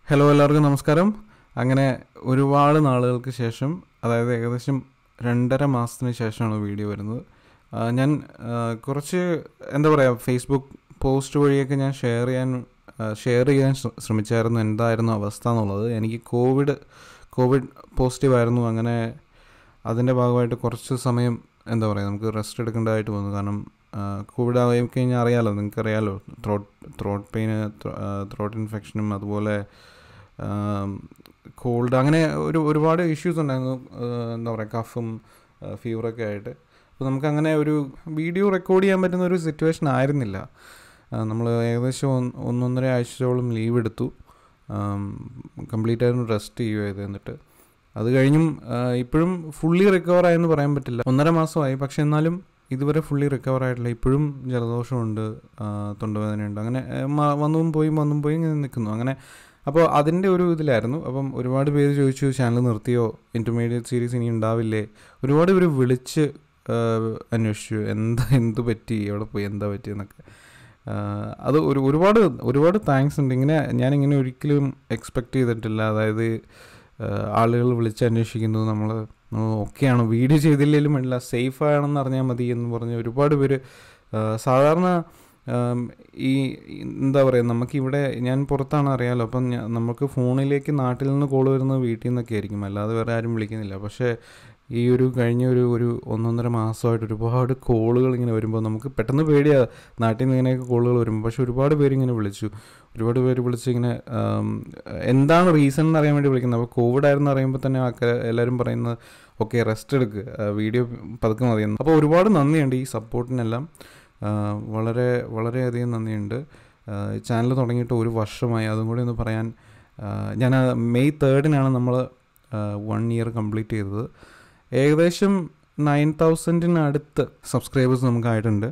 hello എല്ലാവർക്കും നമസ്കാരം അങ്ങനെ ഒരുപാട് നാളുകൾക്ക് ശേഷം അതായത് ഏകദേശം രണ്ടര മാസത്തിന് ശേഷമാണ് വീഡിയോ വരുന്നത് ആ, ഞാൻ ആ, കുറച്ച് എന്താ പറയുക ഫേസ്ബുക്ക് പോസ്റ്റ് വഴിയൊക്കെ ഞാൻ ഷെയർ ചെയ്യാൻ ഷെയർ ചെയ്യാൻ ശ്ര- ശ്രമിച്ചായിരുന്നു എന്തായിരുന്നു അവസ്ഥ എന്നുള്ളത് എനിക്ക് കോവിഡ് കോവിഡ് പോസിറ്റീവ് ആയിരുന്നു അങ്ങനെ അതിൻ്റെ ഭാഗമായിട്ട് കുറച്ച് സമയം എന്താ പറയുക നമുക്ക് റെസ്റ്റ് എടുക്കേണ്ടതായിട്ട് വന്നു കാരണം കോവിഡ് ആയി കഴിഞ്ഞാൽ അറിയാലോ നിങ്ങൾക്ക് അറിയാലോ ത്രോട്ട് ത്രോട്ട് പെയിന് ത്രോട്ട് ഇൻഫെക്ഷനും അതുപോലെ കോൾഡ് അങ്ങനെ ഒരു ഒരുപാട് ഇഷ്യൂസ് ഉണ്ടായിരുന്നു ആ, എന്താ പറയുക കഫും ഫീവറൊക്കെ ആയിട്ട് അപ്പോൾ നമുക്കങ്ങനെ ഒരു വീഡിയോ റെക്കോർഡ് ചെയ്യാൻ പറ്റുന്ന ഒരു സിറ്റുവേഷൻ ആയിരുന്നില്ല നമ്മൾ ഏകദേശം ഒന്ന് ഒന്നൊന്നര ആഴ്ചയോളം ലീവ് എടുത്തു കംപ്ലീറ്റ് ആയിരുന്നു റെസ്റ്റ് ചെയ്യുക ചെയ്ത് എന്നിട്ട് അത് കഴിഞ്ഞും ആ, ഇപ്പോഴും ഫുള്ളി റിക്കവർ ആയെന്ന് പറയാൻ പറ്റില്ല ഒന്നര മാസമായി പക്ഷെ എന്നാലും ഇതുവരെ ഫുള്ളി റിക്കവർ ആയിട്ടില്ല ഇപ്പോഴും ജലദോഷമുണ്ട് ആ, തൊണ്ടവേദനയുണ്ട് അങ്ങനെ ആ, മ- വന്നും പോയും വന്നും പോയി ഇങ്ങനെ നിൽക്കുന്നു അങ്ങനെ അപ്പോൾ അതിൻ്റെ ഒരു ഇതിലായിരുന്നു അപ്പം ഒരുപാട് പേര് ചോദിച്ചു ചാനൽ നിർത്തിയോ ഇൻ്റർമീഡിയറ്റ് സീരീസ് ഇനി ഉണ്ടാവില്ലേ ഒരുപാട് പേര് വിളിച്ച് ആ, അന്വേഷിച്ചു എന്താ എന്ത് പറ്റി എവിടെ പോയി എന്താ പറ്റിയെന്നൊക്കെ ആ, അത് ഒരു ഒരുപാട് ഒരുപാട് താങ്ക്സ് ഉണ്ട് ഇങ്ങനെ ഞാനിങ്ങനെ ഒരിക്കലും എക്സ്പെക്റ്റ് ചെയ്തിട്ടില്ല അതായത് ആ, ആളുകൾ വിളിച്ച് അന്വേഷിക്കുന്നു നമ്മൾ ഓക്കെയാണ് വീഡിയോ ചെയ്തില്ലെങ്കിലും വേണ്ടില്ല സേഫ് ആണെന്ന് അറിഞ്ഞാൽ മതി എന്ന് പറഞ്ഞ് ഒരുപാട് പേര് ആ, സാധാരണ ആം, ഈ ഈ എന്താ പറയുക നമുക്കിവിടെ ഞാൻ പുറത്താണ് അറിയാലോ അപ്പം ഞാൻ നമുക്ക് ഫോണിലേക്ക് നാട്ടിൽ നിന്ന് കോൾ വരുന്നത് വീട്ടിൽ നിന്നൊക്കെ ആയിരിക്കും അല്ലാതെ വേറെ ആരും വിളിക്കുന്നില്ല പക്ഷേ ഈ ഒരു കഴിഞ്ഞ ഒരു ഒരു ഒന്നൊന്നര മാസമായിട്ട് ഒരുപാട് കോളുകൾ ഇങ്ങനെ വരുമ്പോൾ നമുക്ക് പെട്ടെന്ന് പേടിയാണ് നാട്ടിൽ നിന്ന് ഇങ്ങനെയൊക്കെ കോളുകൾ വരുമ്പോൾ പക്ഷേ ഒരുപാട് പേര് ഇങ്ങനെ വിളിച്ചു ഒരുപാട് പേര് വിളിച്ച് ഇങ്ങനെ ആം, എന്താണ് റീസൺ എന്ന് അറിയാൻ വേണ്ടി വിളിക്കുന്നത് അപ്പോൾ കോവിഡ് ആയിരുന്നു അറിയുമ്പോൾ തന്നെ ആൾക്കാർ എല്ലാവരും പറയുന്നത് ഓക്കെ റെസ്റ്റ് എടുക്ക് വീഡിയോ പതുക്കെ മതിയെന്ന് അപ്പോൾ ഒരുപാട് നന്ദിയുണ്ട് ഈ സപ്പോർട്ടിനെല്ലാം ആ, വളരെ വളരെയധികം നന്ദിയുണ്ട് ചാനൽ തുടങ്ങിയിട്ട് ഒരു വർഷമായി അതും കൂടി ഒന്ന് പറയാൻ ആ, ഞാൻ ആ മെയ് തേർഡിനാണ് നമ്മൾ വൺ ഇയർ കംപ്ലീറ്റ് ചെയ്തത് ഏകദേശം നയൻ തൗസൻഡിനടുത്ത് സബ്സ്ക്രൈബേഴ്സ് നമുക്കായിട്ടുണ്ട്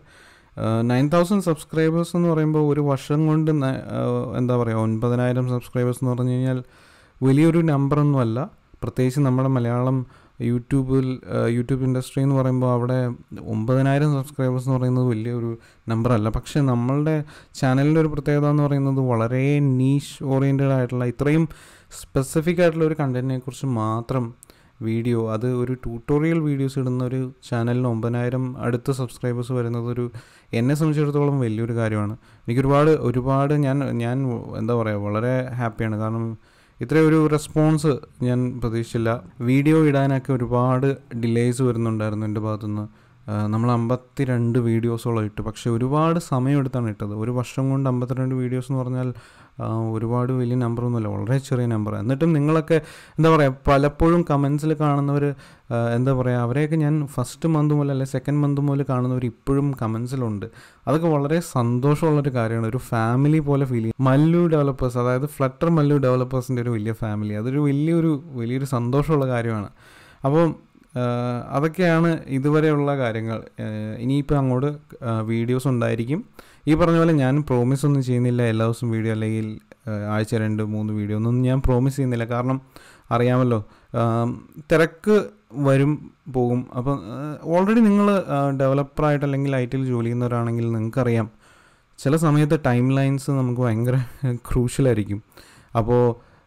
നയൻ തൗസൻഡ് സബ്സ്ക്രൈബേഴ്സ് എന്ന് പറയുമ്പോൾ ഒരു വർഷം കൊണ്ട് ന- ആ, എന്താ പറയുക ഒൻപതിനായിരം സബ്സ്ക്രൈബേഴ്സ് എന്ന് പറഞ്ഞു കഴിഞ്ഞാൽ വലിയൊരു നമ്പറൊന്നുമല്ല പ്രത്യേകിച്ച് നമ്മുടെ മലയാളം യൂട്യൂബിൽ ആ, യൂട്യൂബ് ഇൻഡസ്ട്രി എന്ന് പറയുമ്പോൾ അവിടെ ഒമ്പതിനായിരം സബ്സ്ക്രൈബേഴ്സ് എന്ന് പറയുന്നത് വലിയൊരു നമ്പറല്ല പക്ഷേ നമ്മളുടെ ചാനലിൻ്റെ ഒരു പ്രത്യേകത എന്ന് പറയുന്നത് വളരെ നീഷ് ഓറിയൻറ്റഡ് ആയിട്ടുള്ള ഇത്രയും സ്പെസിഫിക് ആയിട്ടുള്ള ഒരു കണ്ടൻറ്റിനെ കുറിച്ച് മാത്രം വീഡിയോ അത് ഒരു ട്യൂട്ടോറിയൽ വീഡിയോസ് ഇടുന്ന ഒരു ചാനലിന് ഒമ്പതിനായിരം അടുത്ത സബ്സ്ക്രൈബേഴ്സ് വരുന്നത് ഒരു എന്നെ സംബന്ധിച്ചിടത്തോളം വലിയൊരു കാര്യമാണ് എനിക്കൊരുപാട് ഒരുപാട് ഞാൻ ഞാൻ എന്താ പറയുക വളരെ ഹാപ്പിയാണ് കാരണം ഇത്രയും ഒരു റെസ്പോൺസ് ഞാൻ പ്രതീക്ഷിച്ചില്ല വീഡിയോ ഇടാനൊക്കെ ഒരുപാട് ഡിലേസ് വരുന്നുണ്ടായിരുന്നു എൻ്റെ ഭാഗത്തുനിന്ന് നമ്മൾ അമ്പത്തി രണ്ട് വീഡിയോസോളം ഇട്ടു പക്ഷേ ഒരുപാട് സമയമെടുത്താണ് ഇട്ടത് ഒരു വർഷം കൊണ്ട് അമ്പത്തിരണ്ട് വീഡിയോസ് എന്ന് പറഞ്ഞാൽ ആ, ഒരുപാട് വലിയ നമ്പറൊന്നുമില്ല വളരെ ചെറിയ നമ്പർ എന്നിട്ടും നിങ്ങളൊക്കെ എന്താ പറയുക പലപ്പോഴും കമൻസിൽ കാണുന്നവർ എന്താ പറയുക അവരെയൊക്കെ ഞാൻ ഫസ്റ്റ് മന്ത് മുതൽ അല്ലെങ്കിൽ സെക്കൻഡ് മന്ത് മുതൽ കാണുന്നവർ ഇപ്പോഴും കമൻസിലുണ്ട് അതൊക്കെ വളരെ സന്തോഷമുള്ളൊരു കാര്യമാണ് ഒരു ഫാമിലി പോലെ ഫീൽ ചെയ്യും മല്ലു ഡെവലപ്പേഴ്സ് അതായത് ഫ്ലട്ടർ മല്ലു ഡെവലപ്പേഴ്സിൻ്റെ ഒരു വലിയ ഫാമിലി അതൊരു വലിയൊരു വലിയൊരു സന്തോഷമുള്ള കാര്യമാണ് അപ്പോൾ ആഹ് അതൊക്കെയാണ് ഇതുവരെയുള്ള കാര്യങ്ങൾ ആഹ് ഇനിയിപ്പോൾ അങ്ങോട്ട് വീഡിയോസ് ഉണ്ടായിരിക്കും ഈ പറഞ്ഞ പോലെ ഞാൻ പ്രോമിസ് ഒന്നും ചെയ്യുന്നില്ല എല്ലാ ദിവസവും വീഡിയോ അല്ലെങ്കിൽ ആഹ് ആഴ്ച രണ്ട് മൂന്ന് വീഡിയോ ഒന്നും ഞാൻ പ്രോമിസ് ചെയ്യുന്നില്ല കാരണം അറിയാമല്ലോ ആം, തിരക്ക് വരും പോകും അപ്പം ഓൾറെഡി നിങ്ങൾ ഡെവലപ്പറായിട്ട് അല്ലെങ്കിൽ ഐ ടിയിൽ ജോലി ചെയ്യുന്നവരാണെങ്കിൽ നിങ്ങൾക്കറിയാം ചില സമയത്ത് ടൈം ലൈൻസ് നമുക്ക് ഭയങ്കര ക്രൂഷ്യലായിരിക്കും അപ്പോൾ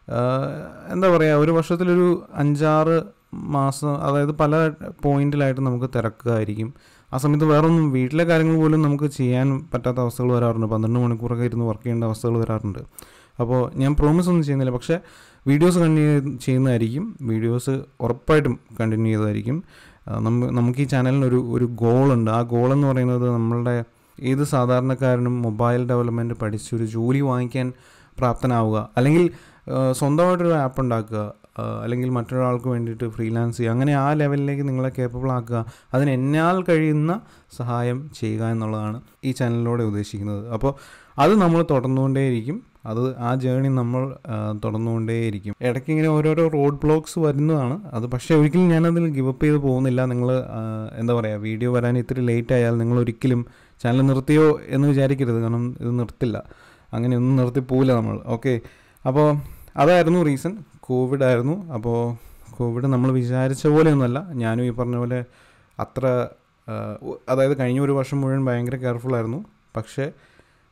എന്താ പറയുക ഒരു വർഷത്തിലൊരു അഞ്ചാറ് മാസം അതായത് പല പോയിന്റിലായിട്ട് നമുക്ക് തിരക്കായിരിക്കും ആ സമയത്ത് വേറൊന്നും വീട്ടിലെ കാര്യങ്ങൾ പോലും നമുക്ക് ചെയ്യാൻ പറ്റാത്ത അവസ്ഥകൾ വരാറുണ്ട് പന്ത്രണ്ട് മണിക്കൂറൊക്കെ ഇരുന്ന് വർക്ക് ചെയ്യേണ്ട അവസ്ഥകൾ വരാറുണ്ട് അപ്പോൾ ഞാൻ പ്രോമിസ് ഒന്നും ചെയ്യുന്നില്ല പക്ഷേ വീഡിയോസ് കണ്ടിന്യൂ ചെയ്യുന്നതായിരിക്കും വീഡിയോസ് ഉറപ്പായിട്ടും കണ്ടിന്യൂ ചെയ്തതായിരിക്കും ആ, നമ്മ നമുക്ക് ഈ ചാനലിന് ഒരു ഒരു ഗോളുണ്ട് ആ ഗോൾ എന്ന് പറയുന്നത് നമ്മളുടെ ഏത് സാധാരണക്കാരനും മൊബൈൽ ഡെവലപ്മെൻറ്റ് പഠിച്ച് ഒരു ജോലി വാങ്ങിക്കാൻ പ്രാപ്തനാവുക അല്ലെങ്കിൽ ആ, സ്വന്തമായിട്ടൊരു ആപ്പ് ഉണ്ടാക്കുക ആ, അല്ലെങ്കിൽ മറ്റൊരാൾക്ക് വേണ്ടിയിട്ട് ഫ്രീലാൻസ് ചെയ്യുക അങ്ങനെ ആ ലെവലിലേക്ക് നിങ്ങളെ കേപ്പബിൾ ആക്കുക അതിന് എന്നാൽ കഴിയുന്ന സഹായം ചെയ്യുക എന്നുള്ളതാണ് ഈ ചാനലിലൂടെ ഉദ്ദേശിക്കുന്നത് അപ്പോൾ അത് നമ്മൾ തുടർന്നുകൊണ്ടേയിരിക്കും അത് ആ ജേണി നമ്മൾ ആ, തുടർന്നുകൊണ്ടേയിരിക്കും ഇടയ്ക്ക് ഇങ്ങനെ ഓരോരോ റോഡ് ബ്ലോക്സ് വരുന്നതാണ് അത് പക്ഷേ ഒരിക്കലും ഞാനതിൽ ഗിവപ്പ് ചെയ്ത് പോകുന്നില്ല നിങ്ങൾ എന്താ പറയുക വീഡിയോ വരാൻ ഇത്തിരി ലേറ്റ് ആയാൽ നിങ്ങൾ ഒരിക്കലും ചാനൽ നിർത്തിയോ എന്ന് വിചാരിക്കരുത് കാരണം ഇത് നിർത്തില്ല അങ്ങനെ ഒന്നും നിർത്തി പോവില്ല നമ്മൾ ഓക്കെ അപ്പോൾ അതായിരുന്നു റീസൺ കോവിഡ് ആയിരുന്നു അപ്പോൾ കോവിഡ് നമ്മൾ വിചാരിച്ച പോലെയൊന്നുമല്ല ഞാനും ഈ പറഞ്ഞ പോലെ അത്ര ആ, ഉ- അതായത് കഴിഞ്ഞ ഒരു വർഷം മുഴുവൻ ഭയങ്കര കെയർഫുൾ ആയിരുന്നു പക്ഷേ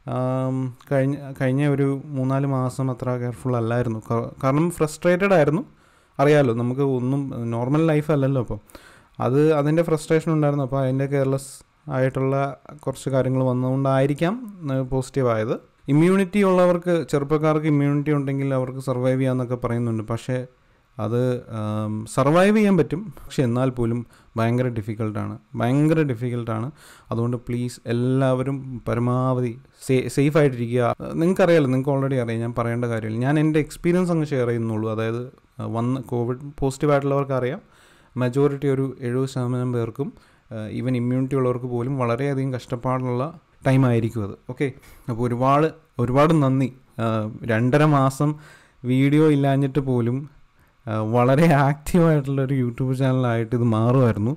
ആം, കഴിഞ്ഞ കഴിഞ്ഞ ഒരു മൂന്നാല് മാസം അത്ര കെയർഫുൾ അല്ലായിരുന്നു ക- കാരണം ഫ്രസ്ട്രേറ്റഡ് ആയിരുന്നു അറിയാമല്ലോ നമുക്ക് ഒന്നും നോർമൽ ലൈഫ് അല്ലല്ലോ അപ്പോൾ അത് അതിൻ്റെ ഫ്രസ്ട്രേഷൻ ഉണ്ടായിരുന്നു അപ്പോൾ അതിൻ്റെ കെയർലെസ് ആയിട്ടുള്ള കുറച്ച് കാര്യങ്ങൾ വന്നുകൊണ്ടായിരിക്കാം പോസിറ്റീവ് ആയത് ഇമ്മ്യൂണിറ്റി ഉള്ളവർക്ക് ചെറുപ്പക്കാർക്ക് ഇമ്മ്യൂണിറ്റി ഉണ്ടെങ്കിൽ അവർക്ക് സർവൈവ് ചെയ്യാമെന്നൊക്കെ പറയുന്നുണ്ട് പക്ഷേ അത് സർവൈവ് ചെയ്യാൻ പറ്റും പക്ഷെ എന്നാൽ പോലും ഭയങ്കര ഡിഫിക്കൽട്ടാണ് ഭയങ്കര ഡിഫിക്കൽട്ടാണ് അതുകൊണ്ട് പ്ലീസ് എല്ലാവരും പരമാവധി സേ സേഫ് ആയിട്ടിരിക്കുക നിങ്ങൾക്കറിയാലോ നിങ്ങൾക്ക് ഓൾറെഡി അറിയാം ഞാൻ പറയേണ്ട കാര്യമില്ല ഞാൻ എൻ്റെ എക്സ്പീരിയൻസ് അങ്ങ് ഷെയർ ചെയ്യുന്നുള്ളൂ അതായത് ആ, വന്ന് കോവിഡ് പോസിറ്റീവ് ആയിട്ടുള്ളവർക്ക് അറിയാം മെജോറിറ്റി ഒരു എഴുപത് ശതമാനം പേർക്കും ഈവൻ ഇമ്മ്യൂണിറ്റി ഉള്ളവർക്ക് പോലും വളരെയധികം കഷ്ടപ്പാടുള്ള ടൈം ആയിരിക്കും അത് ഓക്കെ അപ്പോൾ ഒരുപാട് ഒരുപാട് നന്ദി ആ, രണ്ടര മാസം വീഡിയോ ഇല്ലാഞ്ഞിട്ട് പോലും ആ, വളരെ ആക്റ്റീവായിട്ടുള്ള ഒരു യൂട്യൂബ് ചാനലായിട്ട് ഇത് മാറുമായിരുന്നു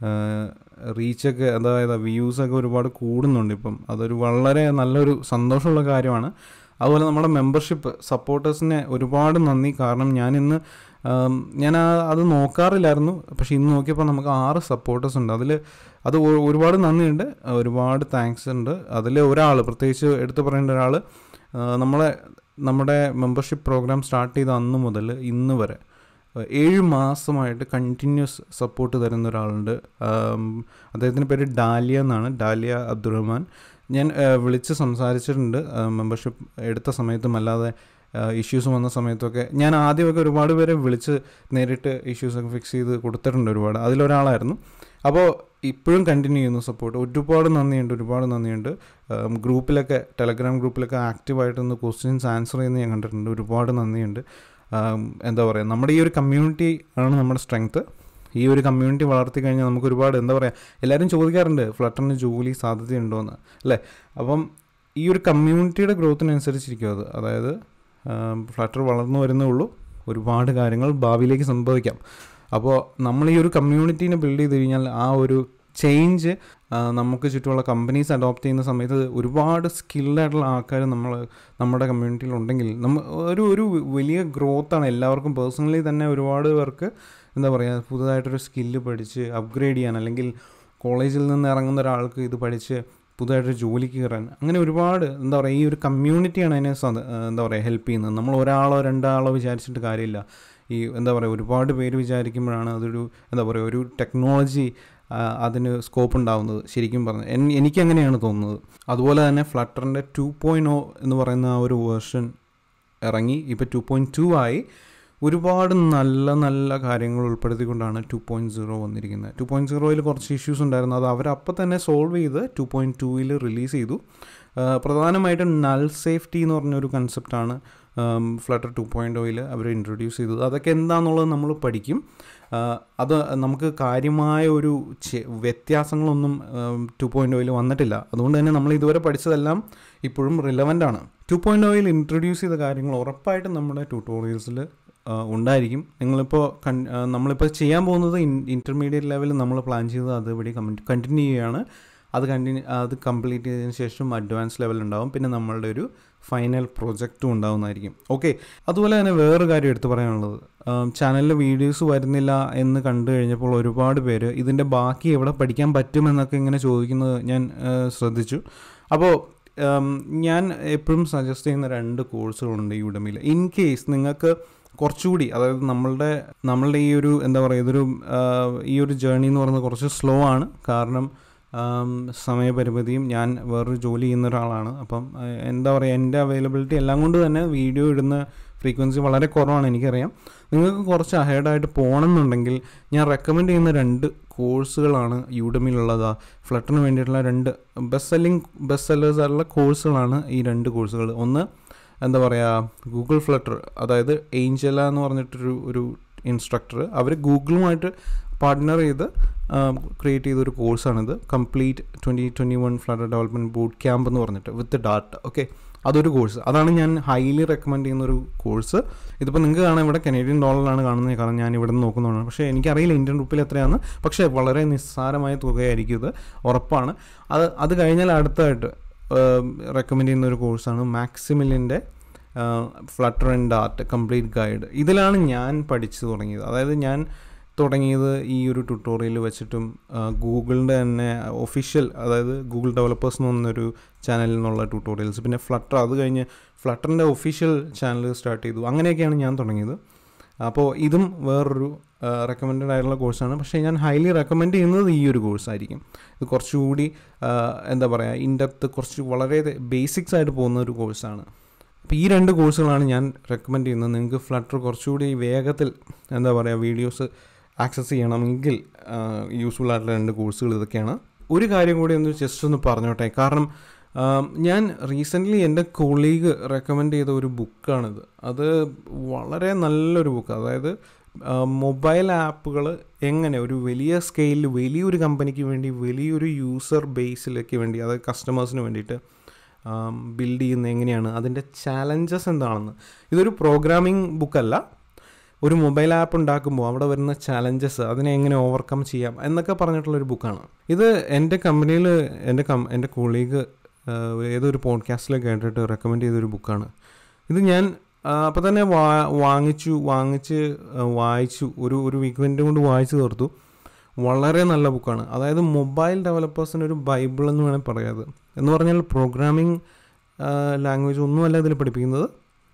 റീച്ചൊക്കെ അതായത് വ്യൂസൊക്കെ ഒരുപാട് കൂടുന്നുണ്ട് ഇപ്പം അതൊരു വളരെ നല്ലൊരു സന്തോഷമുള്ള കാര്യമാണ് അതുപോലെ നമ്മുടെ മെമ്പർഷിപ്പ് സപ്പോർട്ടേഴ്സിനെ ഒരുപാട് നന്ദി കാരണം ഞാനിന്ന് ആം, ഞാൻ ആ അത് നോക്കാറില്ലായിരുന്നു പക്ഷെ ഇന്ന് നോക്കിയപ്പോൾ നമുക്ക് ആറ് സപ്പോർട്ടേഴ്സ് ഉണ്ട് അതിൽ അത് ഒ- ഒരുപാട് നന്ദിയുണ്ട് ഒരുപാട് താങ്ക്സ് ഉണ്ട് അതിൽ ഒരാൾ പ്രത്യേകിച്ച് എടുത്തു പറയേണ്ട ഒരാൾ നമ്മളെ നമ്മുടെ മെമ്പർഷിപ്പ് പ്രോഗ്രാം സ്റ്റാർട്ട് ചെയ്ത അന്ന് മുതൽ ഇന്ന് വരെ ഏഹ് ഏഴ് മാസമായിട്ട് കണ്ടിന്യൂസ് സപ്പോർട്ട് തരുന്ന ഒരാളുണ്ട് ആം, അദ്ദേഹത്തിൻ്റെ പേര് ഡാലിയ എന്നാണ് ഡാലിയ അബ്ദുറഹ്മാൻ ഞാൻ ഏഹ് വിളിച്ച് സംസാരിച്ചിട്ടുണ്ട് മെമ്പർഷിപ്പ് എടുത്ത സമയത്തും അല്ലാതെ ഇഷ്യൂസ് വന്ന സമയത്തൊക്കെ ഞാൻ ആദ്യമൊക്കെ ഒരുപാട് പേരെ വിളിച്ച് നേരിട്ട് ഇഷ്യൂസൊക്കെ ഫിക്സ് ചെയ്ത് കൊടുത്തിട്ടുണ്ട് ഒരുപാട് അതിലൊരാളായിരുന്നു അപ്പോൾ ഇപ്പോഴും കണ്ടിന്യൂ ചെയ്യുന്നു സപ്പോർട്ട് ഒരുപാട് നന്ദിയുണ്ട് ഒരുപാട് നന്ദിയുണ്ട് ഉം, ഗ്രൂപ്പിലൊക്കെ ടെലഗ്രാം ഗ്രൂപ്പിലൊക്കെ ആക്റ്റീവായിട്ട് നിന്ന് ക്വസ്റ്റ്യൻസ് ആൻസർ ചെയ്യുന്നത് ഞാൻ കണ്ടിട്ടുണ്ട് ഒരുപാട് നന്ദിയുണ്ട് ഉം, എന്താ പറയുക നമ്മുടെ ഈ ഒരു കമ്മ്യൂണിറ്റി ആണ് നമ്മുടെ സ്ട്രെങ്ത്ത് ഈ ഒരു കമ്മ്യൂണിറ്റി വളർത്തി കഴിഞ്ഞാൽ നമുക്ക് ഒരുപാട് എന്താ പറയുക എല്ലാവരും ചോദിക്കാറുണ്ട് ഫ്ലട്ടറിന് ജോലി സാധ്യതയുണ്ടോ എന്ന് അല്ലേ അപ്പം ഈ ഒരു കമ്മ്യൂണിറ്റിയുടെ ഗ്രോത്തിനനുസരിച്ചിരിക്കും അത് അതായത് ഫ്ലട്ടർ വളർന്നു വരുന്നേ ഉള്ളൂ ഒരുപാട് കാര്യങ്ങൾ ഭാവിയിലേക്ക് സംഭവിക്കാം അപ്പോൾ നമ്മൾ ഈ ഒരു കമ്മ്യൂണിറ്റീനെ ബിൽഡ് ചെയ്ത് കഴിഞ്ഞാൽ ആ ഒരു ചേഞ്ച് നമുക്ക് ചുറ്റുമുള്ള കമ്പനീസ് അഡോപ്റ്റ് ചെയ്യുന്ന സമയത്ത് ഒരുപാട് സ്കിൽഡ് ആയിട്ടുള്ള ആൾക്കാർ നമ്മൾ നമ്മുടെ കമ്മ്യൂണിറ്റിയിൽ ഉണ്ടെങ്കിൽ നമ്മ ഒരു ഒരു വലിയ ഗ്രോത്താണ് എല്ലാവർക്കും പേഴ്സണലി തന്നെ ഒരുപാട് പേർക്ക് എന്താ പറയുക പുതുതായിട്ടൊരു സ്കില്ല് പഠിച്ച് അപ്ഗ്രേഡ് ചെയ്യാൻ അല്ലെങ്കിൽ കോളേജിൽ നിന്ന് ഇറങ്ങുന്ന ഒരാൾക്ക് ഇത് പഠിച്ച് പുതുതായിട്ടൊരു ജോലിക്ക് കയറാൻ അങ്ങനെ ഒരുപാട് എന്താ പറയുക ഈ ഒരു കമ്മ്യൂണിറ്റിയാണ് അതിനെ സദ- എന്താ പറയുക ഹെൽപ്പ് ചെയ്യുന്നത് നമ്മൾ ഒരാളോ രണ്ടാളോ വിചാരിച്ചിട്ട് കാര്യമില്ല ഈ എന്താ പറയുക ഒരുപാട് പേര് വിചാരിക്കുമ്പോഴാണ് അതൊരു എന്താ പറയുക ഒരു ടെക്നോളജി അതിന് സ്കോപ്പ് ഉണ്ടാവുന്നത് ശരിക്കും പറഞ്ഞാൽ എൻ എനിക്കങ്ങനെയാണ് തോന്നുന്നത് അതുപോലെ തന്നെ ഫ്ലട്ടറിൻ്റെ ടു പോയിൻറ്റ് ഒ എന്ന് പറയുന്ന ആ ഒരു വേർഷൻ ഇറങ്ങി ഇപ്പോൾ ടു പോയിൻറ്റ് ടു ആയി ഒരുപാട് നല്ല നല്ല കാര്യങ്ങൾ ഉൾപ്പെടുത്തിക്കൊണ്ടാണ് ടു പോയിൻറ്റ് സീറോ വന്നിരിക്കുന്നത് ടു പോയിൻറ്റ് സീറോയിൽ കുറച്ച് ഇഷ്യൂസ് ഉണ്ടായിരുന്നു അത് അവർ അപ്പം തന്നെ സോൾവ് ചെയ്ത് ടു പോയിൻറ്റ് ടൂവിൽ റിലീസ് ചെയ്തു ആ, പ്രധാനമായിട്ടും നൾ സേഫ്റ്റി എന്ന് പറഞ്ഞൊരു കൺസെപ്റ്റാണ് ഫ്ലട്ടർ ടു പോയിൻറ്റ് ഓയിൽ അവർ ഇൻട്രൊഡ്യൂസ് ചെയ്തത് അതൊക്കെ എന്താണെന്നുള്ളത് നമ്മൾ പഠിക്കും ആ, അത് നമുക്ക് കാര്യമായ ഒരു ചെ- വ്യത്യാസങ്ങളൊന്നും ടു പോയിൻറ്റ് ഓയിൽ വന്നിട്ടില്ല അതുകൊണ്ട് തന്നെ നമ്മൾ ഇതുവരെ പഠിച്ചതെല്ലാം ഇപ്പോഴും റിലവൻ്റ് ആണ് ടു പോയിൻറ്റ് ഓയിൽ ഇൻട്രൊഡ്യൂസ് ചെയ്ത കാര്യങ്ങൾ ഉറപ്പായിട്ടും നമ്മുടെ ട്യൂട്ടോറിയൽസിൽ ഉണ്ടായിരിക്കും നിങ്ങളിപ്പോൾ കൺ ആ, നമ്മളിപ്പോൾ ചെയ്യാൻ പോകുന്നത് ഇൻ്റർമീഡിയറ്റ് ലെവലിൽ നമ്മൾ പ്ലാൻ ചെയ്തത് അതുപടി കണ്ടിന്യൂ ചെയ്യുകയാണ് അത് കണ്ടിന്യൂ അത് കംപ്ലീറ്റ് ചെയ്തതിന് ശേഷം അഡ്വാൻസ് ലെവൽ ഉണ്ടാവും പിന്നെ നമ്മളുടെ ഒരു ഫൈനൽ പ്രൊജക്റ്റും ഉണ്ടാവുന്നതായിരിക്കും ഓക്കെ അതുപോലെ തന്നെ വേറൊരു കാര്യം എടുത്തു പറയാനുള്ളത് ചാനലിൽ വീഡിയോസ് വരുന്നില്ല എന്ന് കണ്ടു കഴിഞ്ഞപ്പോൾ ഒരുപാട് പേര് ഇതിൻ്റെ ബാക്കി എവിടെ പഠിക്കാൻ പറ്റുമെന്നൊക്കെ ഇങ്ങനെ ചോദിക്കുന്നത് ഞാൻ ആ, ശ്രദ്ധിച്ചു അപ്പോൾ ഉം, ഞാൻ എപ്പോഴും സജസ്റ്റ് ചെയ്യുന്ന രണ്ട് കോഴ്സുകളുണ്ട് യുഡമിയിൽ ഇൻ കേസ് നിങ്ങൾക്ക് കുറച്ചുകൂടി അതായത് നമ്മളുടെ നമ്മളുടെ ഈ ഒരു എന്താ പറയുക ഇതൊരു ആ, ഈ ഒരു ജേർണി എന്ന് പറയുന്നത് കുറച്ച് സ്ലോ ആണ് കാരണം ആം, സമയപരിമിതിയും ഞാൻ വേറൊരു ജോലി ചെയ്യുന്ന ഒരാളാണ് അപ്പം ആ, എന്താ പറയുക എൻ്റെ അവൈലബിലിറ്റി എല്ലാം കൊണ്ട് തന്നെ വീഡിയോ ഇടുന്ന ഫ്രീക്വൻസി വളരെ കുറവാണ് എനിക്കറിയാം നിങ്ങൾക്ക് കുറച്ച് അഹേഡായിട്ട് പോകണമെന്നുണ്ടെങ്കിൽ ഞാൻ റെക്കമെൻഡ് ചെയ്യുന്ന രണ്ട് കോഴ്സുകളാണ് യൂഡമിലുള്ളത് ഫ്ലട്ടറിന് വേണ്ടിയിട്ടുള്ള രണ്ട് ബെസ്റ്റ് സെല്ലിംഗ് ബെസ്റ്റ് സെല്ലേഴ്സ് ആയിട്ടുള്ള കോഴ്സുകളാണ് ഈ രണ്ട് കോഴ്സുകൾ ഒന്ന് എന്താ പറയുക ഗൂഗിൾ ഫ്ലട്ടർ അതായത് ഏഞ്ചല എന്ന് പറഞ്ഞിട്ടൊരു ഒരു ഇൻസ്ട്രക്ടർ അവർ ഗൂഗിളുമായിട്ട് പാർട്ട്ണർ ചെയ്ത് ക്രിയേറ്റ് ചെയ്തൊരു കോഴ്സാണിത് complete twenty twenty one Flutter development boot camp എന്ന് പറഞ്ഞിട്ട് വിത്ത് ഡാറ്റ ഓക്കെ അതൊരു കോഴ്സ് അതാണ് ഞാൻ ഹൈലി റെക്കമെൻഡ് ചെയ്യുന്ന ഒരു കോഴ്സ് ഇതിപ്പോൾ നിങ്ങൾക്ക് കാണാൻ ഇവിടെ കനേഡിയൻ ഡോളറിലാണ് കാണുന്നത് കാരണം ഞാൻ ഇവിടെ നിന്ന് നോക്കുന്നതാണ് പക്ഷേ എനിക്കറിയില്ല ഇന്ത്യൻ റുപ്പിൽ എത്രയാണ് പക്ഷേ വളരെ നിസ്സാരമായ തുകയായിരിക്കും ഇത് ഉറപ്പാണ് അത് അത് കഴിഞ്ഞാൽ അടുത്തായിട്ട് റെക്കമെൻഡ് ചെയ്യുന്ന ഒരു കോഴ്സാണ് മാക്സിമിലിൻ്റെ Flutter and Dart complete guide ഇതിലാണ് ഞാൻ പഠിച്ചു തുടങ്ങിയത് അതായത് ഞാൻ തുടങ്ങിയത് ഈ ഒരു ട്യൂട്ടോറിയൽ വെച്ചിട്ടും ഗൂഗിളിൻ്റെ തന്നെ ഒഫീഷ്യൽ അതായത് ഗൂഗിൾ ഡെവലപ്പേഴ്സ് എന്ന് പറഞ്ഞൊരു ചാനലിൽ നിന്നുള്ള ട്യൂട്ടോറിയൽസ് പിന്നെ ഫ്ലട്ടർ അത് കഴിഞ്ഞ് ഫ്ലട്ടറിൻ്റെ ഒഫീഷ്യൽ ചാനൽ സ്റ്റാർട്ട് ചെയ്തു അങ്ങനെയൊക്കെയാണ് ഞാൻ തുടങ്ങിയത് അപ്പോൾ ഇതും വേറൊരു റെക്കമെൻഡഡ് ആയിട്ടുള്ള കോഴ്സാണ് പക്ഷേ ഞാൻ ഹൈലി റെക്കമെൻഡ് ചെയ്യുന്നത് ഈ ഒരു കോഴ്സായിരിക്കും ഇത് കുറച്ചുകൂടി എന്താ പറയുക ഇൻഡെപ്ത്ത് കുറച്ച് വളരെ ബേസിക്സ് ആയിട്ട് പോകുന്ന ഒരു കോഴ്സാണ് അപ്പോൾ ഈ രണ്ട് കോഴ്സുകളാണ് ഞാൻ റെക്കമെൻഡ് ചെയ്യുന്നത് നിങ്ങൾക്ക് ഫ്ലട്ടർ കുറച്ചുകൂടി വേഗത്തിൽ എന്താ പറയുക വീഡിയോസ് ആക്സസ് ചെയ്യണമെങ്കിൽ യൂസ്ഫുൾ ആയിട്ടുള്ള രണ്ട് കോഴ്സുകൾ ഇതൊക്കെയാണ് ഒരു കാര്യം കൂടി ഒന്ന് ജസ്റ്റ് ഒന്ന് പറഞ്ഞോട്ടെ കാരണം ഞാൻ റീസെൻ്റ്ലി എൻ്റെ കൊളീഗ് റെക്കമെൻഡ് ചെയ്ത ഒരു ബുക്കാണിത് അത് വളരെ നല്ലൊരു ബുക്ക് അതായത് മൊബൈൽ ആപ്പുകൾ എങ്ങനെ ഒരു വലിയ സ്കെയിലിൽ വലിയൊരു കമ്പനിക്ക് വേണ്ടി വലിയൊരു യൂസർ ബേസിലേക്ക് വേണ്ടി അതായത് കസ്റ്റമേഴ്സിന് വേണ്ടിയിട്ട് ബിൽഡ് ചെയ്യുന്നത് എങ്ങനെയാണ് അതിൻ്റെ ചാലഞ്ചസ് എന്താണെന്ന് ഇതൊരു പ്രോഗ്രാമിംഗ് ബുക്കല്ല ഒരു മൊബൈൽ ആപ്പ് ഉണ്ടാക്കുമ്പോൾ അവിടെ വരുന്ന ചാലഞ്ചസ് അതിനെ എങ്ങനെ ഓവർകം ചെയ്യാം എന്നൊക്കെ പറഞ്ഞിട്ടുള്ളൊരു ബുക്കാണ് ഇത് എൻ്റെ കമ്പനിയിൽ എൻ്റെ കം എൻ്റെ കൊളീഗ് ഏതൊരു പോഡ്കാസ്റ്റിൽ കേട്ടിട്ട് റെക്കമെൻഡ് ചെയ്തൊരു ബുക്കാണ് ഇത് ഞാൻ അപ്പോൾ തന്നെ വാ വാങ്ങിച്ചു വാങ്ങിച്ച് വായിച്ചു ഒരു ഒരു വീക്കെൻഡ് കൊണ്ട് വായിച്ചു തീർത്തു വളരെ നല്ല ബുക്കാണ് അതായത് മൊബൈൽ ഡെവലപ്പേഴ്സിന് ഒരു ബൈബിൾ എന്ന് വേണമെങ്കിൽ പറയാത് എന്ന് പറഞ്ഞാൽ പ്രോഗ്രാമിംഗ് ലാംഗ്വേജ് ഒന്നുമല്ല ഇതിൽ പഠിപ്പിക്കുന്നത്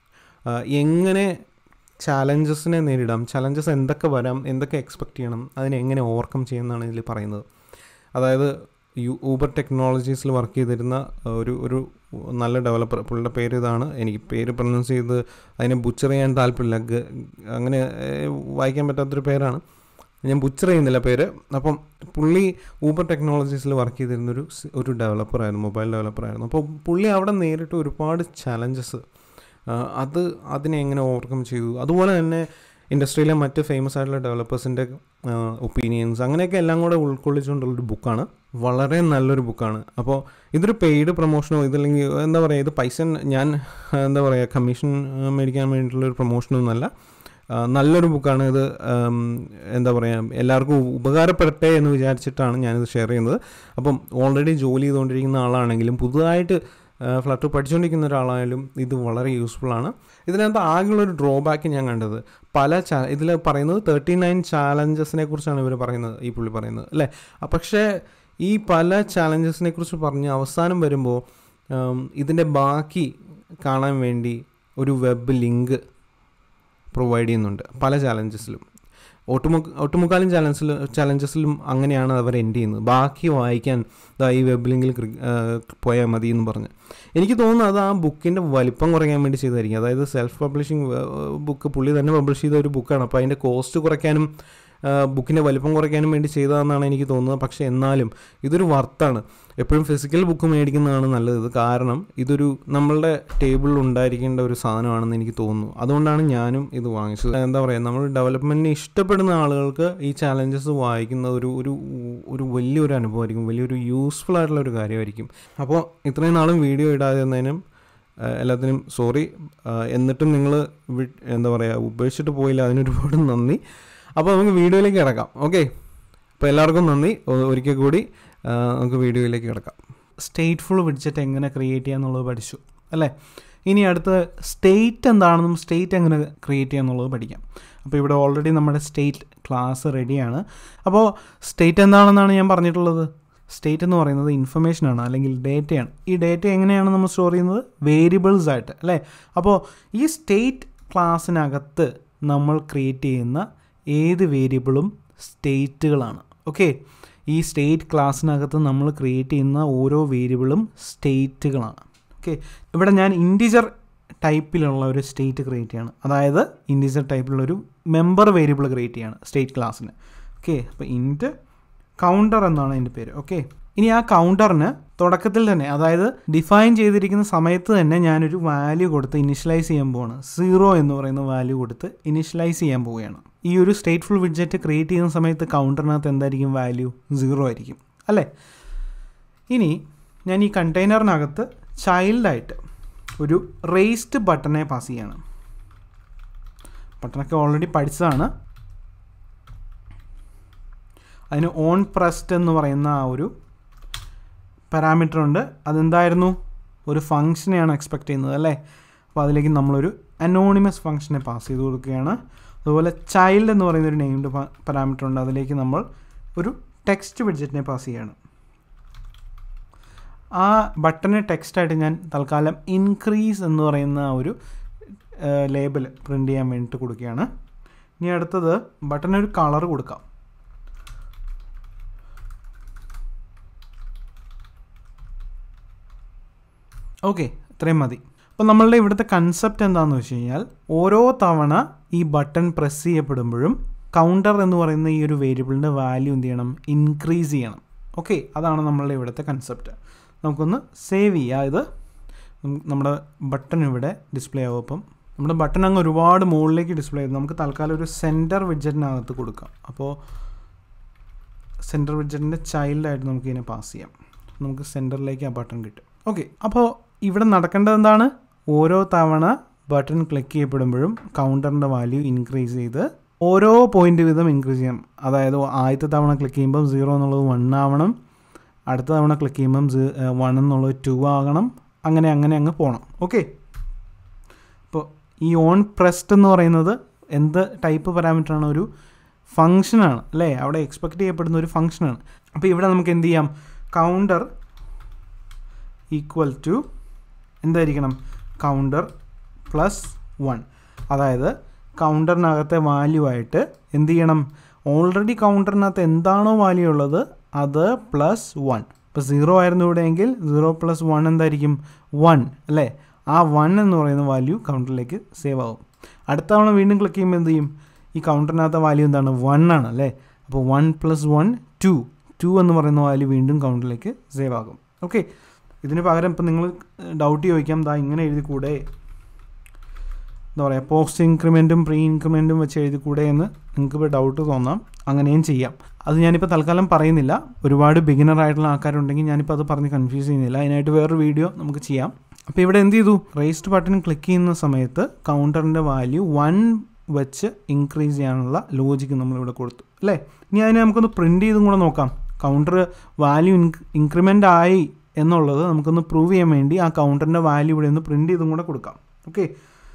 എങ്ങനെ ചാലഞ്ചസിനെ നേരിടാം ചലഞ്ചസ് എന്തൊക്കെ വരാം എന്തൊക്കെ എക്സ്പെക്റ്റ് ചെയ്യണം അതിനെ എങ്ങനെ ഓവർകം ചെയ്യുന്നതാണ് ഇതിൽ പറയുന്നത് അതായത് യു ഊബർ ടെക്നോളജീസിൽ വർക്ക് ചെയ്തിരുന്ന ഒരു ഒരു നല്ല ഡെവലപ്പർ പുള്ളിയുടെ പേര് ഇതാണ് എനിക്ക് പേര് പ്രൊനൗൺസ് ചെയ്ത് അതിനെ ബുച്ചർ ചെയ്യാൻ താല്പര്യമില്ല അങ്ങനെ വായിക്കാൻ പറ്റാത്തൊരു പേരാണ് ഞാൻ ബുച്ചർ ചെയ്യുന്നില്ല പേര് അപ്പം പുള്ളി ഊബർ ടെക്നോളജീസിൽ വർക്ക് ചെയ്തിരുന്ന ഒരു ഒരു ഡെവലപ്പറായിരുന്നു മൊബൈൽ ഡെവലപ്പറായിരുന്നു അപ്പോൾ പുള്ളി അവിടെ നേരിട്ട് ഒരുപാട് ചാലഞ്ചസ് അത് അതിനെ എങ്ങനെ ഓവർകം ചെയ്തു അതുപോലെ തന്നെ ഇൻഡസ്ട്രിയിലെ മറ്റ് ഫേമസ് ആയിട്ടുള്ള ഡെവലപ്പേഴ്സിൻ്റെ ഒപ്പീനിയൻസ് അങ്ങനെയൊക്കെ എല്ലാം കൂടെ ഉൾക്കൊള്ളിച്ചുകൊണ്ടുള്ളൊരു ബുക്കാണ് വളരെ നല്ലൊരു ബുക്കാണ് അപ്പോൾ ഇതൊരു പെയ്ഡ് പ്രൊമോഷനോ ഇതില്ലെങ്കിൽ എന്താ പറയുക ഇത് പൈസ ഞാൻ എന്താ പറയുക കമ്മീഷൻ മേടിക്കാൻ വേണ്ടിയിട്ടുള്ളൊരു പ്രൊമോഷനൊന്നുമല്ല നല്ലൊരു ബുക്കാണ് ഇത് എന്താ പറയുക എല്ലാവർക്കും ഉപകാരപ്പെടട്ടെ എന്ന് വിചാരിച്ചിട്ടാണ് ഞാനിത് ഷെയർ ചെയ്യുന്നത് അപ്പം ഓൾറെഡി ജോലി ചെയ്തുകൊണ്ടിരിക്കുന്ന ആളാണെങ്കിലും പുതുതായിട്ട് ഫ്ലട്ടർ പഠിച്ചുകൊണ്ടിരിക്കുന്ന ഒരാളായാലും ഇത് വളരെ യൂസ്ഫുൾ ആണ് ഇതിനകത്ത് ആകെയുള്ളൊരു ഡ്രോബാക്ക് ഞാൻ കണ്ടത് പല ചാ ഇതിൽ പറയുന്നത് തേർട്ടി നയൻ ചാലഞ്ചസിനെ കുറിച്ചാണ് ഇവർ പറയുന്നത് ഈ പുള്ളി പറയുന്നത് അല്ലേ പക്ഷേ ഈ പല ചാലഞ്ചസിനെ കുറിച്ച് പറഞ്ഞ് അവസാനം വരുമ്പോൾ ഇതിൻ്റെ ബാക്കി കാണാൻ വേണ്ടി ഒരു വെബ് ലിങ്ക് പ്രൊവൈഡ് ചെയ്യുന്നുണ്ട് പല ചാലഞ്ചസിലും ഒട്ടുമു ഒട്ടുമുക്കാലും ചാലഞ്ചിൽ ചാലഞ്ചസിലും അങ്ങനെയാണ് അവർ എൻഡ് ചെയ്യുന്നത് ബാക്കി വായിക്കാൻ ഈ വെബ് ലിങ്കിൽ പോയാൽ മതി എന്ന് പറഞ്ഞ് എനിക്ക് തോന്നുന്നു അത് ആ ബുക്കിൻ്റെ വലിപ്പം കുറയ്ക്കാൻ വേണ്ടി ചെയ്തായിരിക്കും അതായത് സെൽഫ് പബ്ലിഷിംഗ് ബുക്ക് പുള്ളി തന്നെ പബ്ലിഷ് ചെയ്ത ഒരു ബുക്കാണ് അപ്പോൾ അതിൻ്റെ കോസ്റ്റ് കുറയ്ക്കാനും ബുക്കിൻ്റെ വലിപ്പം കുറയ്ക്കാനും വേണ്ടി ചെയ്തതെന്നാണ് എനിക്ക് തോന്നുന്നത് പക്ഷേ എന്നാലും ഇതൊരു വർത്താണ് എപ്പോഴും ഫിസിക്കൽ ബുക്ക് മേടിക്കുന്നതാണ് നല്ലത് കാരണം ഇതൊരു നമ്മളുടെ ടേബിളിൽ ഉണ്ടായിരിക്കേണ്ട ഒരു സാധനമാണെന്ന് എനിക്ക് തോന്നുന്നു അതുകൊണ്ടാണ് ഞാനും ഇത് വാങ്ങിച്ചത് എന്താ പറയുക നമ്മൾ ഡെവലപ്മെൻറ്റിനെ ഇഷ്ടപ്പെടുന്ന ആളുകൾക്ക് ഈ ചാലഞ്ചസ് വായിക്കുന്ന ഒരു ഒരു ഒരു വലിയൊരു അനുഭവമായിരിക്കും വലിയൊരു യൂസ്ഫുൾ ആയിട്ടുള്ള ഒരു കാര്യമായിരിക്കും അപ്പോൾ ഇത്രയും നാളും വീഡിയോ ഇടാതിരുന്നതിനും എല്ലാത്തിനും സോറി എന്നിട്ടും നിങ്ങൾ എന്താ പറയുക ഉപേക്ഷിച്ചിട്ട് പോയില്ല അതിനൊരുപാട് നന്ദി അപ്പോൾ നമുക്ക് വീഡിയോയിലേക്ക് കിടക്കാം ഓക്കെ അപ്പോൾ എല്ലാവർക്കും നന്ദി ഒരിക്കൽ കൂടി നമുക്ക് വീഡിയോയിലേക്ക് കിടക്കാം സ്റ്റേറ്റ്ഫുൾ വിഡ്ജറ്റ് എങ്ങനെ ക്രിയേറ്റ് ചെയ്യാന്നുള്ളത് പഠിച്ചു അല്ലേ ഇനി അടുത്ത് സ്റ്റേറ്റ് എന്താണെന്നും സ്റ്റേറ്റ് എങ്ങനെ ക്രിയേറ്റ് ചെയ്യാന്നുള്ളത് പഠിക്കാം അപ്പോൾ ഇവിടെ ഓൾറെഡി നമ്മുടെ സ്റ്റേറ്റ് ക്ലാസ് റെഡിയാണ് അപ്പോൾ സ്റ്റേറ്റ് എന്താണെന്നാണ് ഞാൻ പറഞ്ഞിട്ടുള്ളത് സ്റ്റേറ്റ് എന്ന് പറയുന്നത് ഇൻഫർമേഷനാണ് അല്ലെങ്കിൽ ഡേറ്റയാണ് ഈ ഡേറ്റ എങ്ങനെയാണ് നമ്മൾ സ്റ്റോർ ചെയ്യുന്നത് വേരിയബിൾസ് ആയിട്ട് അല്ലേ അപ്പോൾ ഈ സ്റ്റേറ്റ് ക്ലാസ്സിനകത്ത് നമ്മൾ ക്രിയേറ്റ് ചെയ്യുന്ന ഏത് വേരിയബിളും സ്റ്റേറ്റുകളാണ് ഓക്കെ ഈ സ്റ്റേറ്റ് ക്ലാസ്സിനകത്ത് നമ്മൾ ക്രിയേറ്റ് ചെയ്യുന്ന ഓരോ വേരിയബിളും സ്റ്റേറ്റുകളാണ് ഓക്കെ ഇവിടെ ഞാൻ ഇൻറ്റിജർ ടൈപ്പിലുള്ള ഒരു സ്റ്റേറ്റ് ക്രിയേറ്റ് ചെയ്യാണ് അതായത് ഇൻറ്റിജർ ടൈപ്പിലുള്ള ഒരു മെമ്പർ വേരിയബിൾ ക്രിയേറ്റ് ചെയ്യാണ് സ്റ്റേറ്റ് ക്ലാസ്സിന് ഓക്കെ അപ്പോൾ ഇൻറ്റ് കൗണ്ടർ എന്നാണ് അതിൻ്റെ പേര് ഓക്കെ ഇനി ആ കൗണ്ടറിന് തുടക്കത്തിൽ തന്നെ അതായത് ഡിഫൈൻ ചെയ്തിരിക്കുന്ന സമയത്ത് തന്നെ ഞാനൊരു വാല്യൂ കൊടുത്ത് ഇനിഷ്യലൈസ് ചെയ്യാൻ പോവാണ് സീറോ എന്ന് പറയുന്ന വാല്യൂ കൊടുത്ത് ഇനിഷ്യലൈസ് ചെയ്യാൻ പോവുകയാണ് ഈ ഒരു സ്റ്റേറ്റ്ഫുൾ വിഡ്ജറ്റ് ക്രിയേറ്റ് ചെയ്യുന്ന സമയത്ത് കൗണ്ടറിനകത്ത് എന്തായിരിക്കും വാല്യൂ സീറോ ആയിരിക്കും അല്ലേ ഇനി ഞാൻ ഈ കണ്ടെയ്നറിനകത്ത് ചൈൽഡായിട്ട് ഒരു റേസ്ഡ് ബട്ടനെ പാസ് ചെയ്യാണ് ബട്ടണൊക്കെ ഓൾറെഡി പഠിച്ചതാണ് അതിന് ഓൺ പ്രസ്ഡ് എന്ന് പറയുന്ന ആ ഒരു പാരാമീറ്റർ ഉണ്ട് അതെന്തായിരുന്നു ഒരു ഫങ്ഷനെയാണ് എക്സ്പെക്റ്റ് ചെയ്യുന്നത് അല്ലേ അപ്പോൾ അതിലേക്ക് നമ്മളൊരു അനോണിമസ് ഫംഗ്ഷനെ പാസ് ചെയ്ത് കൊടുക്കുകയാണ് അതുപോലെ ചൈൽഡ് എന്ന് പറയുന്ന ഒരു നെയിംഡ് പാരാമീറ്റർ ഉണ്ട് അതിലേക്ക് നമ്മൾ ഒരു ടെക്സ്റ്റ് വിഡ്ജറ്റിനെ പാസ് ചെയ്യാണ് ആ ബട്ടണ് ടെക്സ്റ്റായിട്ട് ഞാൻ തൽക്കാലം ഇൻക്രീസ് എന്ന് പറയുന്ന ഒരു ലേബൽ പ്രിൻ്റ് ചെയ്യാൻ വേണ്ടിയിട്ട് കൊടുക്കുകയാണ് ഇനി അടുത്തത് ബട്ടൺ ഒരു കളർ കൊടുക്കാം ഓക്കെ ഇത്രയും മതി അപ്പോൾ നമ്മളുടെ ഇവിടുത്തെ കൺസെപ്റ്റ് എന്താണെന്ന് വെച്ച് കഴിഞ്ഞാൽ ഓരോ തവണ ഈ ബട്ടൺ പ്രസ് ചെയ്യപ്പെടുമ്പോഴും കൗണ്ടർ എന്ന് പറയുന്ന ഈ ഒരു വേരിയബിളിൻ്റെ വാല്യൂ എന്ത് ചെയ്യണം ഇൻക്രീസ് ചെയ്യണം ഓക്കെ അതാണ് നമ്മളുടെ ഇവിടുത്തെ കൺസെപ്റ്റ് നമുക്കൊന്ന് സേവ് ചെയ്യുക ഇത് നമ്മുടെ ബട്ടൺ ഇവിടെ ഡിസ്പ്ലേ ആവും അപ്പം നമ്മുടെ ബട്ടൺ അങ്ങ് ഒരുപാട് മുകളിലേക്ക് ഡിസ്പ്ലേ ചെയ്ത് നമുക്ക് തൽക്കാലം ഒരു സെൻറ്റർ വിഡ്ജറ്റിനകത്ത് കൊടുക്കാം അപ്പോൾ സെൻറ്റർ വിഡ്ജറ്റിൻ്റെ ചൈൽഡായിട്ട് നമുക്ക് ഇതിനെ പാസ് ചെയ്യാം നമുക്ക് സെൻറ്ററിലേക്ക് ആ ബട്ടൺ കിട്ടും ഓക്കെ അപ്പോൾ ഇവിടെ നടക്കേണ്ടത് എന്താണ് ഓരോ തവണ ബട്ടൺ ക്ലിക്ക് ചെയ്യപ്പെടുമ്പോഴും കൗണ്ടറിൻ്റെ വാല്യൂ ഇൻക്രീസ് ചെയ്ത് ഓരോ പോയിന്റ് വീതം ഇൻക്രീസ് ചെയ്യണം അതായത് ആദ്യത്തെ തവണ ക്ലിക്ക് ചെയ്യുമ്പോൾ സീറോ എന്നുള്ളത് വൺ ആവണം അടുത്ത തവണ ക്ലിക്ക് ചെയ്യുമ്പം വൺ എന്നുള്ളത് ടു ആകണം അങ്ങനെ അങ്ങനെ അങ്ങ് പോകണം ഓക്കെ ഇപ്പോൾ ഈ ഓൺ പ്രസ്റ്റ് എന്ന് പറയുന്നത് എന്ത് ടൈപ്പ് പാരാമീറ്ററാണ് ഒരു ഫങ്ഷനാണ് അല്ലേ അവിടെ എക്സ്പെക്റ്റ് ചെയ്യപ്പെടുന്ന ഒരു ഫങ്ഷനാണ് അപ്പോൾ ഇവിടെ നമുക്ക് എന്ത് ചെയ്യാം കൗണ്ടർ ഈക്വൽ ടു എന്തായിരിക്കണം കൗണ്ടർ പ്ലസ് വൺ അതായത് കൗണ്ടറിനകത്തെ വാല്യൂ ആയിട്ട് എന്ത് ചെയ്യണം ഓൾറെഡി കൗണ്ടറിനകത്ത് എന്താണോ വാല്യൂ ഉള്ളത് അത് പ്ലസ് വൺ ഇപ്പോൾ സീറോ ആയിരുന്നു ഇവിടെ എങ്കിൽ സീറോ പ്ലസ് വൺ എന്തായിരിക്കും വൺ അല്ലേ ആ വൺ എന്ന് പറയുന്ന വാല്യൂ കൗണ്ടറിലേക്ക് സേവ് ആവും അടുത്ത തവണ വീണ്ടും ക്ലിക്ക് ചെയ്യുമ്പോൾ എന്ത് ചെയ്യും ഈ കൗണ്ടറിനകത്തെ വാല്യൂ എന്താണ് വൺ ആണ് അല്ലേ അപ്പോൾ one plus one two two എന്ന് പറയുന്ന വാല്യൂ വീണ്ടും കൗണ്ടറിലേക്ക് സേവ് ആകും ഓക്കെ ഇതിന് പകരം ഇപ്പം നിങ്ങൾ ഡൗട്ട് ചോദിക്കാം ദാ ഇങ്ങനെ എഴുതി കൂടെ എന്താ പറയുക പോസ്റ്റ് ഇൻക്രിമെൻറ്റും പ്രീ ഇൻക്രിമെൻറ്റും വെച്ച് എഴുതി കൂടെ എന്ന് നിങ്ങൾക്ക് ഇപ്പോൾ ഡൗട്ട് തോന്നാം അങ്ങനെയും ചെയ്യാം അത് ഞാനിപ്പോൾ തൽക്കാലം പറയുന്നില്ല ഒരുപാട് ബിഗിനർ ആയിട്ടുള്ള ആൾക്കാരുണ്ടെങ്കിൽ ഞാനിപ്പോൾ അത് പറഞ്ഞ് കൺഫ്യൂസ് ചെയ്യുന്നില്ല അതിനായിട്ട് വേറൊരു വീഡിയോ നമുക്ക് ചെയ്യാം അപ്പോൾ ഇവിടെ എന്ത് ചെയ്തു റേസ്റ്റ് ബട്ടൺ ക്ലിക്ക് ചെയ്യുന്ന സമയത്ത് കൗണ്ടറിൻ്റെ വാല്യൂ വൺ വെച്ച് ഇൻക്രീസ് ചെയ്യാനുള്ള ലോജിക്ക് നമ്മളിവിടെ കൊടുത്തു അല്ലേ ഇനി അതിനെ നമുക്കൊന്ന് പ്രിൻ്റ് ചെയ്തും കൂടെ നോക്കാം കൗണ്ടർ വാല്യൂ ഇൻക്രിമെൻ്റ് ആയി എന്നുള്ളത് നമുക്കൊന്ന് പ്രൂവ് ചെയ്യാൻ വേണ്ടി ആ കൗണ്ടറിൻ്റെ വാല്യൂ ഇവിടെ ഒന്ന് പ്രിൻ്റ് ചെയ്തും കൂടെ കൊടുക്കാം ഓക്കെ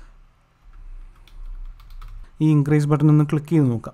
ഈ ഇൻക്രീസ് ബട്ടൺ ഒന്ന് ക്ലിക്ക് ചെയ്ത് നോക്കാം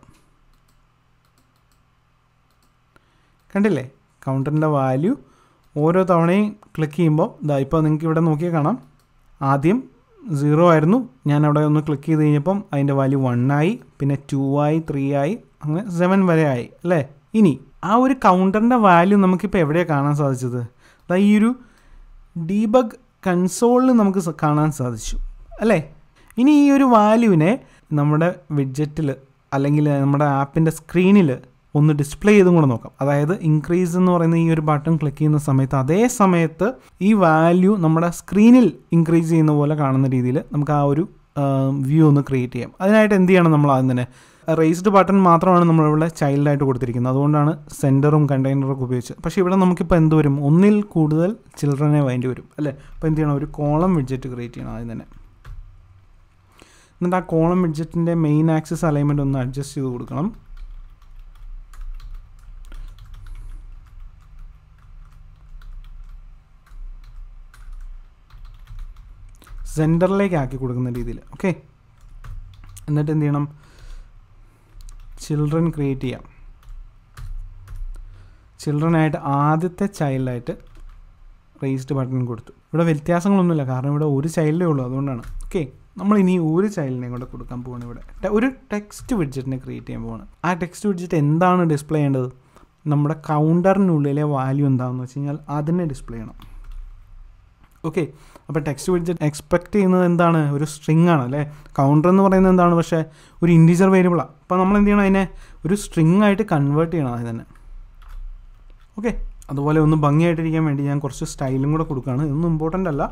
കണ്ടില്ലേ കൗണ്ടറിൻ്റെ വാല്യൂ ഓരോ തവണയും ക്ലിക്ക് ചെയ്യുമ്പോൾ ഇതാ ഇപ്പോൾ നിങ്ങൾക്ക് ഇവിടെ നോക്കിയാൽ കാണാം ആദ്യം സീറോ ആയിരുന്നു ഞാൻ അവിടെ ഒന്ന് ക്ലിക്ക് ചെയ്ത് കഴിഞ്ഞപ്പം അതിൻ്റെ വാല്യൂ വൺ ആയി പിന്നെ ടു ആയി ത്രീ ആയി അങ്ങനെ സെവൻ വരെ ആയി അല്ലേ ഇനി ആ ഒരു കൗണ്ടറിൻ്റെ വാല്യൂ നമുക്കിപ്പോൾ എവിടെയാണ് കാണാൻ സാധിച്ചത് അതാ ഈ ഒരു ഡീബഗ് കൺസോളിൽ നമുക്ക് കാണാൻ സാധിച്ചു അല്ലേ ഇനി ഈ ഒരു വാല്യൂവിനെ നമ്മുടെ വിഡ്ജറ്റിൽ അല്ലെങ്കിൽ നമ്മുടെ ആപ്പിൻ്റെ സ്ക്രീനിൽ ഒന്ന് ഡിസ്പ്ലേ ചെയ്തും കൂടെ നോക്കാം അതായത് ഇൻക്രീസ് എന്ന് പറയുന്ന ഈ ഒരു ബട്ടൺ ക്ലിക്ക് ചെയ്യുന്ന സമയത്ത് അതേ സമയത്ത് ഈ വാല്യൂ നമ്മുടെ സ്ക്രീനിൽ ഇൻക്രീസ് ചെയ്യുന്ന പോലെ കാണുന്ന രീതിയിൽ നമുക്ക് ആ ഒരു വ്യൂ ഒന്ന് ക്രിയേറ്റ് ചെയ്യാം അതിനായിട്ട് എന്ത് ചെയ്യണം നമ്മൾ ആദ്യം തന്നെ റേസ്ഡ് ബട്ടൺ മാത്രമാണ് നമ്മളിവിടെ ചൈൽഡായിട്ട് കൊടുത്തിരിക്കുന്നത് അതുകൊണ്ടാണ് സെൻറ്ററും കണ്ടെയ്നറും ഒക്കെ ഉപയോഗിച്ചത് പക്ഷേ ഇവിടെ നമുക്കിപ്പോൾ എന്ത് വരും ഒന്നിൽ കൂടുതൽ ചിൽഡ്രനെ വേണ്ടി വരും അല്ലേ അപ്പോൾ എന്ത് ചെയ്യണം ഒരു കോളം വിഡ്ജറ്റ് ക്രിയേറ്റ് ചെയ്യണം ആദ്യം തന്നെ എന്നിട്ട് ആ കോളം വിഡ്ജറ്റിൻ്റെ മെയിൻ ആക്സസ് അലൈൻമെൻറ്റ് ഒന്ന് അഡ്ജസ്റ്റ് ചെയ്ത് കൊടുക്കണം സെൻറ്ററിലേക്ക് ആക്കി കൊടുക്കുന്ന രീതിയിൽ ഓക്കെ എന്നിട്ട് എന്ത് ചെയ്യണം ചിൽഡ്രൻ ക്രിയേറ്റ് ചെയ്യാം ചിൽഡ്രനായിട്ട് ആദ്യത്തെ ചൈൽഡായിട്ട് റേസ്ഡ് ബട്ടൺ കൊടുത്തു ഇവിടെ വ്യത്യാസങ്ങളൊന്നുമില്ല കാരണം ഇവിടെ ഒരു ചൈൽഡേ ഉള്ളൂ അതുകൊണ്ടാണ് ഓക്കെ നമ്മൾ ഇനി ഒരു ചൈൽഡിനെ കൂടെ കൊടുക്കാൻ പോവാണ് ഇവിടെ ഒരു ടെക്സ്റ്റ് വിഡ്ജറ്റിനെ ക്രിയേറ്റ് ചെയ്യാൻ പോവാണ് ആ ടെക്സ്റ്റ് വിഡ്ജറ്റ് എന്താണ് ഡിസ്പ്ലേ ചെയ്യേണ്ടത് നമ്മുടെ കൗണ്ടറിനുള്ളിലെ വാല്യൂ എന്താണെന്ന് വെച്ച് കഴിഞ്ഞാൽ അതിനെ ഡിസ്പ്ലേ ചെയ്യണം ഓക്കെ അപ്പോൾ ടെക്സ്റ്റ് വിഡ്ജറ്റ് എക്സ്പെക്ട് ചെയ്യുന്നത് എന്താണ് ഒരു സ്ട്രിങ് ആണ് അല്ലേ കൗണ്ടർ എന്ന് പറയുന്നത് എന്താണ് പക്ഷേ ഒരു ഇൻറ്റീജർ വേരിയബിളാണ് അപ്പോൾ നമ്മൾ എന്ത് ചെയ്യണം അതിനെ ഒരു സ്ട്രിങ് ആയിട്ട് കൺവേർട്ട് ചെയ്യണം അതിന് തന്നെ ഓക്കെ അതുപോലെ ഒന്ന് ഭംഗിയായിട്ടിരിക്കാൻ വേണ്ടി ഞാൻ കുറച്ച് സ്റ്റൈലും കൂടെ കൊടുക്കുകയാണ് ഇതൊന്നും ഇമ്പോർട്ടൻ്റ് അല്ല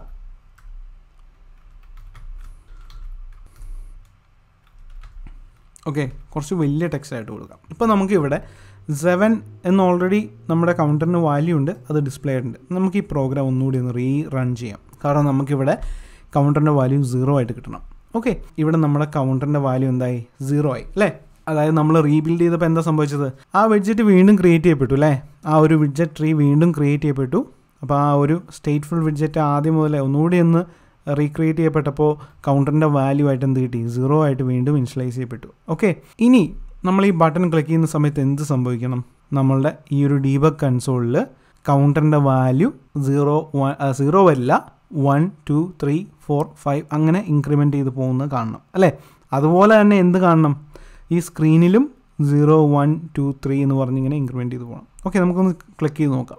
ഓക്കെ കുറച്ച് വലിയ ടെക്സ്റ്റ് ആയിട്ട് കൊടുക്കാം ഇപ്പോൾ നമുക്ക് ഇവിടെ സെവൻ എന്ന് ഓൾറെഡി നമ്മുടെ കൗണ്ടറിന് വാല്യൂ ഉണ്ട് അത് ഡിസ്പ്ലേ ഉണ്ട് നമുക്ക് ഈ പ്രോഗ്രാം ഒന്നുകൂടി ഒന്ന് റീ റൺ ചെയ്യാം കാരണം നമുക്കിവിടെ കൗണ്ടറിൻ്റെ വാല്യൂ സീറോ ആയിട്ട് കിട്ടണം ഓക്കെ ഇവിടെ നമ്മുടെ കൗണ്ടറിൻ്റെ വാല്യൂ എന്തായി സീറോ ആയി അല്ലേ അതായത് നമ്മൾ റീബിൽഡ് ചെയ്തപ്പോൾ എന്താ സംഭവിച്ചത് ആ വിഡ്ജറ്റ് വീണ്ടും ക്രിയേറ്റ് ചെയ്യപ്പെട്ടു അല്ലേ ആ ഒരു വിഡ്ജറ്റ് ട്രീ വീണ്ടും ക്രിയേറ്റ് ചെയ്യപ്പെട്ടു അപ്പോൾ ആ ഒരു സ്റ്റേറ്റ്ഫുൾ വിഡ്ജറ്റ് ആദ്യം മുതലേ ഒന്നുകൂടി ഒന്ന് റീക്രിയേറ്റ് ചെയ്യപ്പെട്ടപ്പോൾ കൗണ്ടറിൻ്റെ വാല്യൂ ആയിട്ട് എന്ത് കിട്ടി സീറോ ആയിട്ട് വീണ്ടും ഇനിഷ്യലൈസ് ചെയ്യപ്പെട്ടു ഓക്കെ ഇനി നമ്മൾ ഈ ബട്ടൺ ക്ലിക്ക് ചെയ്യുന്ന സമയത്ത് എന്ത് സംഭവിക്കണം നമ്മളുടെ ഈ ഒരു ഡീബഗ് കൺസോളിൽ കൗണ്ടറിൻ്റെ വാല്യൂ സീറോ വൺ സീറോ വരില്ല one two three four five അങ്ങനെ ഇൻക്രിമെൻറ്റ് ചെയ്ത് പോകുന്നത് കാണണം അല്ലേ അതുപോലെ തന്നെ എന്ത് കാണണം ഈ സ്ക്രീനിലും സീറോ വൺ ടു ത്രീ എന്ന് പറഞ്ഞിങ്ങനെ ഇൻക്രിമെൻറ്റ് ചെയ്ത് പോകണം ഓക്കെ നമുക്കൊന്ന് ക്ലിക്ക് ചെയ്ത് നോക്കാം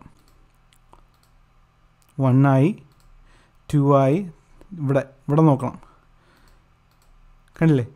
വൺ ആയി ടു ആയി ഇവിടെ ഇവിടെ നോക്കണം കണ്ടില്ലേ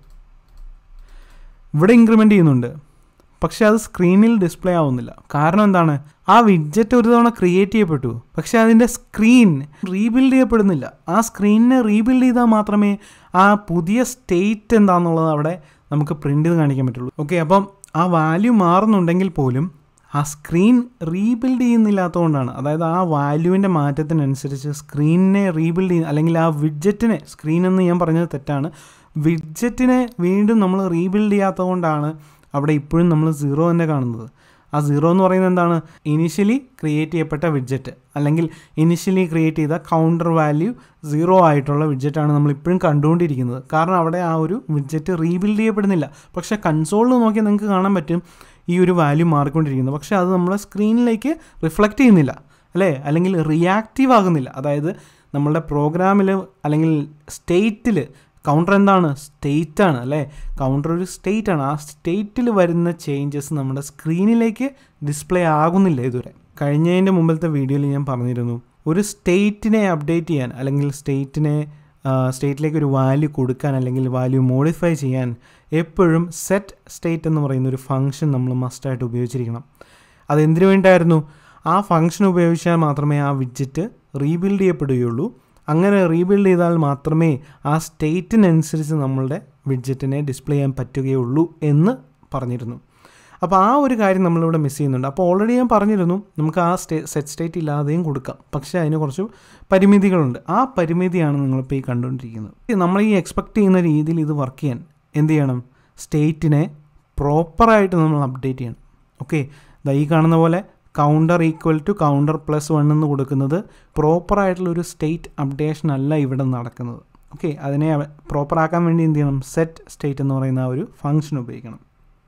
ഇവിടെ ഇൻക്രിമെൻ്റ് ചെയ്യുന്നുണ്ട് പക്ഷെ അത് സ്ക്രീനിൽ ഡിസ്പ്ലേ ആവുന്നില്ല കാരണം എന്താണ് ആ വിഡ്ജറ്റ് ഒരു തവണ ക്രിയേറ്റ് ചെയ്യപ്പെട്ടു പക്ഷെ അതിൻ്റെ സ്ക്രീൻ റീബിൽഡ് ചെയ്യപ്പെടുന്നില്ല ആ സ്ക്രീനിനെ റീബിൽഡ് ചെയ്താൽ മാത്രമേ ആ പുതിയ സ്റ്റേറ്റ് എന്താണെന്നുള്ളത് അവിടെ നമുക്ക് പ്രിൻ്റ് ചെയ്ത് കാണിക്കാൻ പറ്റുള്ളൂ ഓക്കെ അപ്പം ആ വാല്യൂ മാറുന്നുണ്ടെങ്കിൽ പോലും ആ സ്ക്രീൻ റീബിൽഡ് ചെയ്യുന്നില്ലാത്തതുകൊണ്ടാണ് അതായത് ആ വാല്യൂവിൻ്റെ മാറ്റത്തിനനുസരിച്ച് സ്ക്രീനിനെ റീബിൽഡ് ചെയ്യുന്ന അല്ലെങ്കിൽ ആ വിഡ്ജറ്റിനെ സ്ക്രീൻ എന്ന് ഞാൻ പറഞ്ഞത് തെറ്റാണ് വിഡ്ജറ്റിനെ വീണ്ടും നമ്മൾ റീബിൽഡ് ചെയ്യാത്തതുകൊണ്ടാണ് അവിടെ ഇപ്പോഴും നമ്മൾ സീറോ തന്നെ കാണുന്നത് ആ സീറോ എന്ന് പറയുന്നത് എന്താണ് ഇനിഷ്യലി ക്രിയേറ്റ് ചെയ്യപ്പെട്ട വിഡ്ജറ്റ് അല്ലെങ്കിൽ ഇനിഷ്യലി ക്രിയേറ്റ് ചെയ്ത കൗണ്ടർ വാല്യൂ സീറോ ആയിട്ടുള്ള വിഡ്ജറ്റാണ് നമ്മൾ ഇപ്പോഴും കണ്ടുകൊണ്ടിരിക്കുന്നത് കാരണം അവിടെ ആ ഒരു വിഡ്ജറ്റ് റീബിൽഡ് ചെയ്യപ്പെടുന്നില്ല പക്ഷേ കൺസോളിൽ നോക്കിയാൽ നിങ്ങൾക്ക് കാണാൻ പറ്റും ഈ ഒരു വാല്യൂ മാറിക്കൊണ്ടിരിക്കുന്നത് പക്ഷേ അത് നമ്മളെ സ്ക്രീനിലേക്ക് റിഫ്ലക്റ്റ് ചെയ്യുന്നില്ല അല്ലേ അല്ലെങ്കിൽ റിയാക്റ്റീവ് ആകുന്നില്ല അതായത് നമ്മളുടെ പ്രോഗ്രാമിൽ അല്ലെങ്കിൽ സ്റ്റേറ്റിൽ കൗണ്ടർ എന്താണ് സ്റ്റേറ്റ് ആണ് അല്ലേ കൗണ്ടർ ഒരു സ്റ്റേറ്റ് ആണ് ആ സ്റ്റേറ്റിൽ വരുന്ന ചേഞ്ചസ് നമ്മുടെ സ്ക്രീനിലേക്ക് ഡിസ്പ്ലേ ആകുന്നില്ല ഇതുവരെ കഴിഞ്ഞതിൻ്റെ മുമ്പിലത്തെ വീഡിയോയിൽ ഞാൻ പറഞ്ഞിരുന്നു ഒരു സ്റ്റേറ്റിനെ അപ്ഡേറ്റ് ചെയ്യാൻ അല്ലെങ്കിൽ സ്റ്റേറ്റിനെ സ്റ്റേറ്റിലേക്ക് ഒരു വാല്യൂ കൊടുക്കാൻ അല്ലെങ്കിൽ വാല്യൂ മോഡിഫൈ ചെയ്യാൻ എപ്പോഴും സെറ്റ് സ്റ്റേറ്റ് എന്ന് പറയുന്ന ഒരു ഫംഗ്ഷൻ നമ്മൾ മസ്റ്റായിട്ട് ഉപയോഗിച്ചിരിക്കണം അതെന്തിനു വേണ്ടിയായിരുന്നു ആ ഫംഗ്ഷൻ ഉപയോഗിച്ചാൽ മാത്രമേ ആ വിഡ്ജറ്റ് റീബിൽഡ് ചെയ്യപ്പെടുകയുള്ളൂ അങ്ങനെ റീബിൽഡ് ചെയ്താൽ മാത്രമേ ആ സ്റ്റേറ്റിനനുസരിച്ച് നമ്മളുടെ വിഡ്ജറ്റിനെ ഡിസ്പ്ലേ ചെയ്യാൻ പറ്റുകയുള്ളൂ എന്ന് പറഞ്ഞിരുന്നു അപ്പോൾ ആ ഒരു കാര്യം നമ്മളിവിടെ മിസ് ചെയ്യുന്നുണ്ട് അപ്പോൾ ഓൾറെഡി ഞാൻ പറഞ്ഞിരുന്നു നമുക്ക് ആ സ്റ്റേ സെറ്റ് സ്റ്റേറ്റ് ഇല്ലാതെയും കൊടുക്കാം പക്ഷേ അതിന് കുറച്ച് പരിമിതികളുണ്ട് ആ പരിമിതിയാണ് നിങ്ങളിപ്പോൾ ഈ കണ്ടുകൊണ്ടിരിക്കുന്നത് നമ്മൾ ഈ എക്സ്പെക്ട് ചെയ്യുന്ന രീതിയിൽ ഇത് വർക്ക് ചെയ്യാൻ എന്ത് ചെയ്യണം സ്റ്റേറ്റിനെ പ്രോപ്പറായിട്ട് നമ്മൾ അപ്ഡേറ്റ് ചെയ്യണം ഓക്കെ ഈ കാണുന്ന പോലെ counter equal to counter plus one എന്ന് കൊടുക്കുന്നത് പ്രോപ്പറായിട്ടുള്ള ഒരു സ്റ്റേറ്റ് അപ്ഡേഷൻ അല്ല ഇവിടെ നടക്കുന്നത് ഓക്കെ അതിനെ പ്രോപ്പർ ആക്കാൻ വേണ്ടി എന്ത് ചെയ്യണം സെറ്റ് സ്റ്റേറ്റ് എന്ന് പറയുന്ന ആ ഒരു ഫംഗ്ഷൻ ഉപയോഗിക്കണം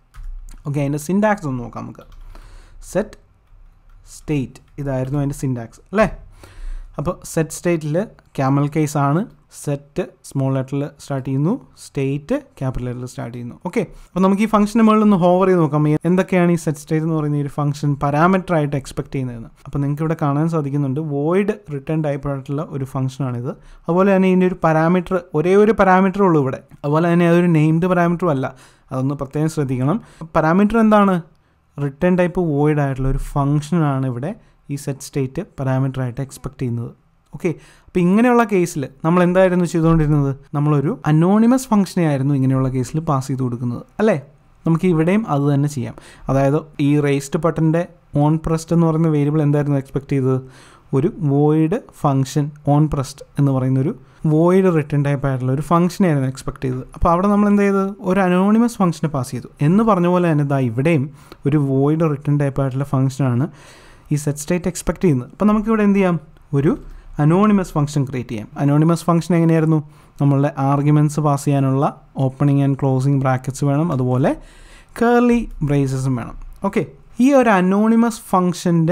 ഓക്കെ അതിൻ്റെ സിൻഡാക്സ് ഒന്ന് നോക്കാം നമുക്ക് സെറ്റ് സ്റ്റേറ്റ് ഇതായിരുന്നു അതിൻ്റെ സിൻഡാക്സ് അല്ലേ അപ്പോൾ സെറ്റ് സ്റ്റേറ്റിൽ ക്യാമൽ കേസ് ആണ് സെറ്റ് സ്മോൾ ലെറ്ററിൽ സ്റ്റാർട്ട് ചെയ്യുന്നു സ്റ്റേറ്റ് ക്യാപിറ്റൽ ലെറ്ററിൽ സ്റ്റാർട്ട് ചെയ്യുന്നു ഓക്കെ അപ്പോൾ നമുക്ക് ഈ ഫംഗ്ഷന് മുകളിൽ ഒന്ന് ഹോവർ ചെയ്ത് നോക്കാം എന്തൊക്കെയാണ് ഈ സെറ്റ് സ്റ്റേറ്റ് എന്ന് പറയുന്ന ഈ ഒരു ഫംഗ്ഷൻ പാരാമീറ്റർ ആയിട്ട് എക്സ്പെക്ട് ചെയ്യുന്നതെന്ന് അപ്പോൾ നിങ്ങൾക്ക് ഇവിടെ കാണാൻ സാധിക്കുന്നുണ്ട് വോയിഡ് റിട്ടേൺ ടൈപ്പ് ആയിട്ടുള്ള ഒരു ഫംഗ്ഷനാണിത് അതുപോലെ തന്നെ ഇതിൻ്റെ ഒരു പാരാമീറ്റർ ഒരേ ഒരു പാരാമീറ്റർ ഉള്ളൂ ഇവിടെ അതുപോലെ തന്നെ അതൊരു നെയിംഡ് പാരാമീറ്ററും അല്ല അതൊന്ന് പ്രത്യേകം ശ്രദ്ധിക്കണം പാരാമീറ്റർ എന്താണ് റിട്ടേൺ ടൈപ്പ് വോയിഡ് ആയിട്ടുള്ള ഒരു ഫംഗ്ഷനാണ് ഇവിടെ ഈ സെറ്റ് സ്റ്റേറ്റ് പാരാമീറ്റർ ആയിട്ട് എക്സ്പെക്ട് ചെയ്യുന്നത് ഓക്കെ അപ്പോൾ ഇങ്ങനെയുള്ള കേസിൽ നമ്മൾ എന്തായിരുന്നു ചെയ്തുകൊണ്ടിരുന്നത് നമ്മളൊരു അനോണിമസ് ഫംഗ്ഷനെ ആയിരുന്നു ഇങ്ങനെയുള്ള കേസിൽ പാസ് ചെയ്ത് കൊടുക്കുന്നത് അല്ലേ നമുക്ക് ഇവിടെയും അത് തന്നെ ചെയ്യാം അതായത് ഈ റേസ്റ്റ് ബട്ടൻ്റെ ഓൺ പ്രസ്റ്റ് എന്ന് പറയുന്ന വേരിയബിൾ എന്തായിരുന്നു എക്സ്പെക്ട് ചെയ്തത് ഒരു വോയിഡ് ഫംഗ്ഷൻ ഓൺ പ്രസ്റ്റ് എന്ന് പറയുന്നൊരു വോയിഡ് റിട്ടേൺ ടൈപ്പ് ആയിട്ടുള്ള ഒരു ഫംഗ്ഷനായിരുന്നു എക്സ്പെക്ട് ചെയ്തത് അപ്പോൾ അവിടെ നമ്മൾ എന്ത് ചെയ്തത് ഒരു അനോണിമസ് ഫംഗ്ഷനെ പാസ് ചെയ്തു എന്ന് പറഞ്ഞ പോലെ തന്നെ ഇതാ ഇവിടെയും ഒരു വോയിഡ് റിട്ടേൺ ടൈപ്പ് ആയിട്ടുള്ള ഫംഗ്ഷനാണ് ഈ സെറ്റ് സ്റ്റേറ്റ് എക്സ്പെക്ട് ചെയ്യുന്നത് അപ്പോൾ നമുക്കിവിടെ എന്ത് ചെയ്യാം ഒരു അനോണിമസ് ഫംഗ്ഷൻ ക്രിയേറ്റ് ചെയ്യാം അനോണിമസ് ഫംഗ്ഷൻ എങ്ങനെയായിരുന്നു നമ്മളുടെ ആർഗ്യുമെൻറ്റ്സ് പാസ് ചെയ്യാനുള്ള ഓപ്പണിംഗ് ആൻഡ് ക്ലോസിംഗ് ബ്രാക്കറ്റ്സ് വേണം അതുപോലെ കേർലി ബ്രേസസും വേണം ഓക്കെ ഈ ഒരു അനോണിമസ് ഫംഗ്ഷൻ്റെ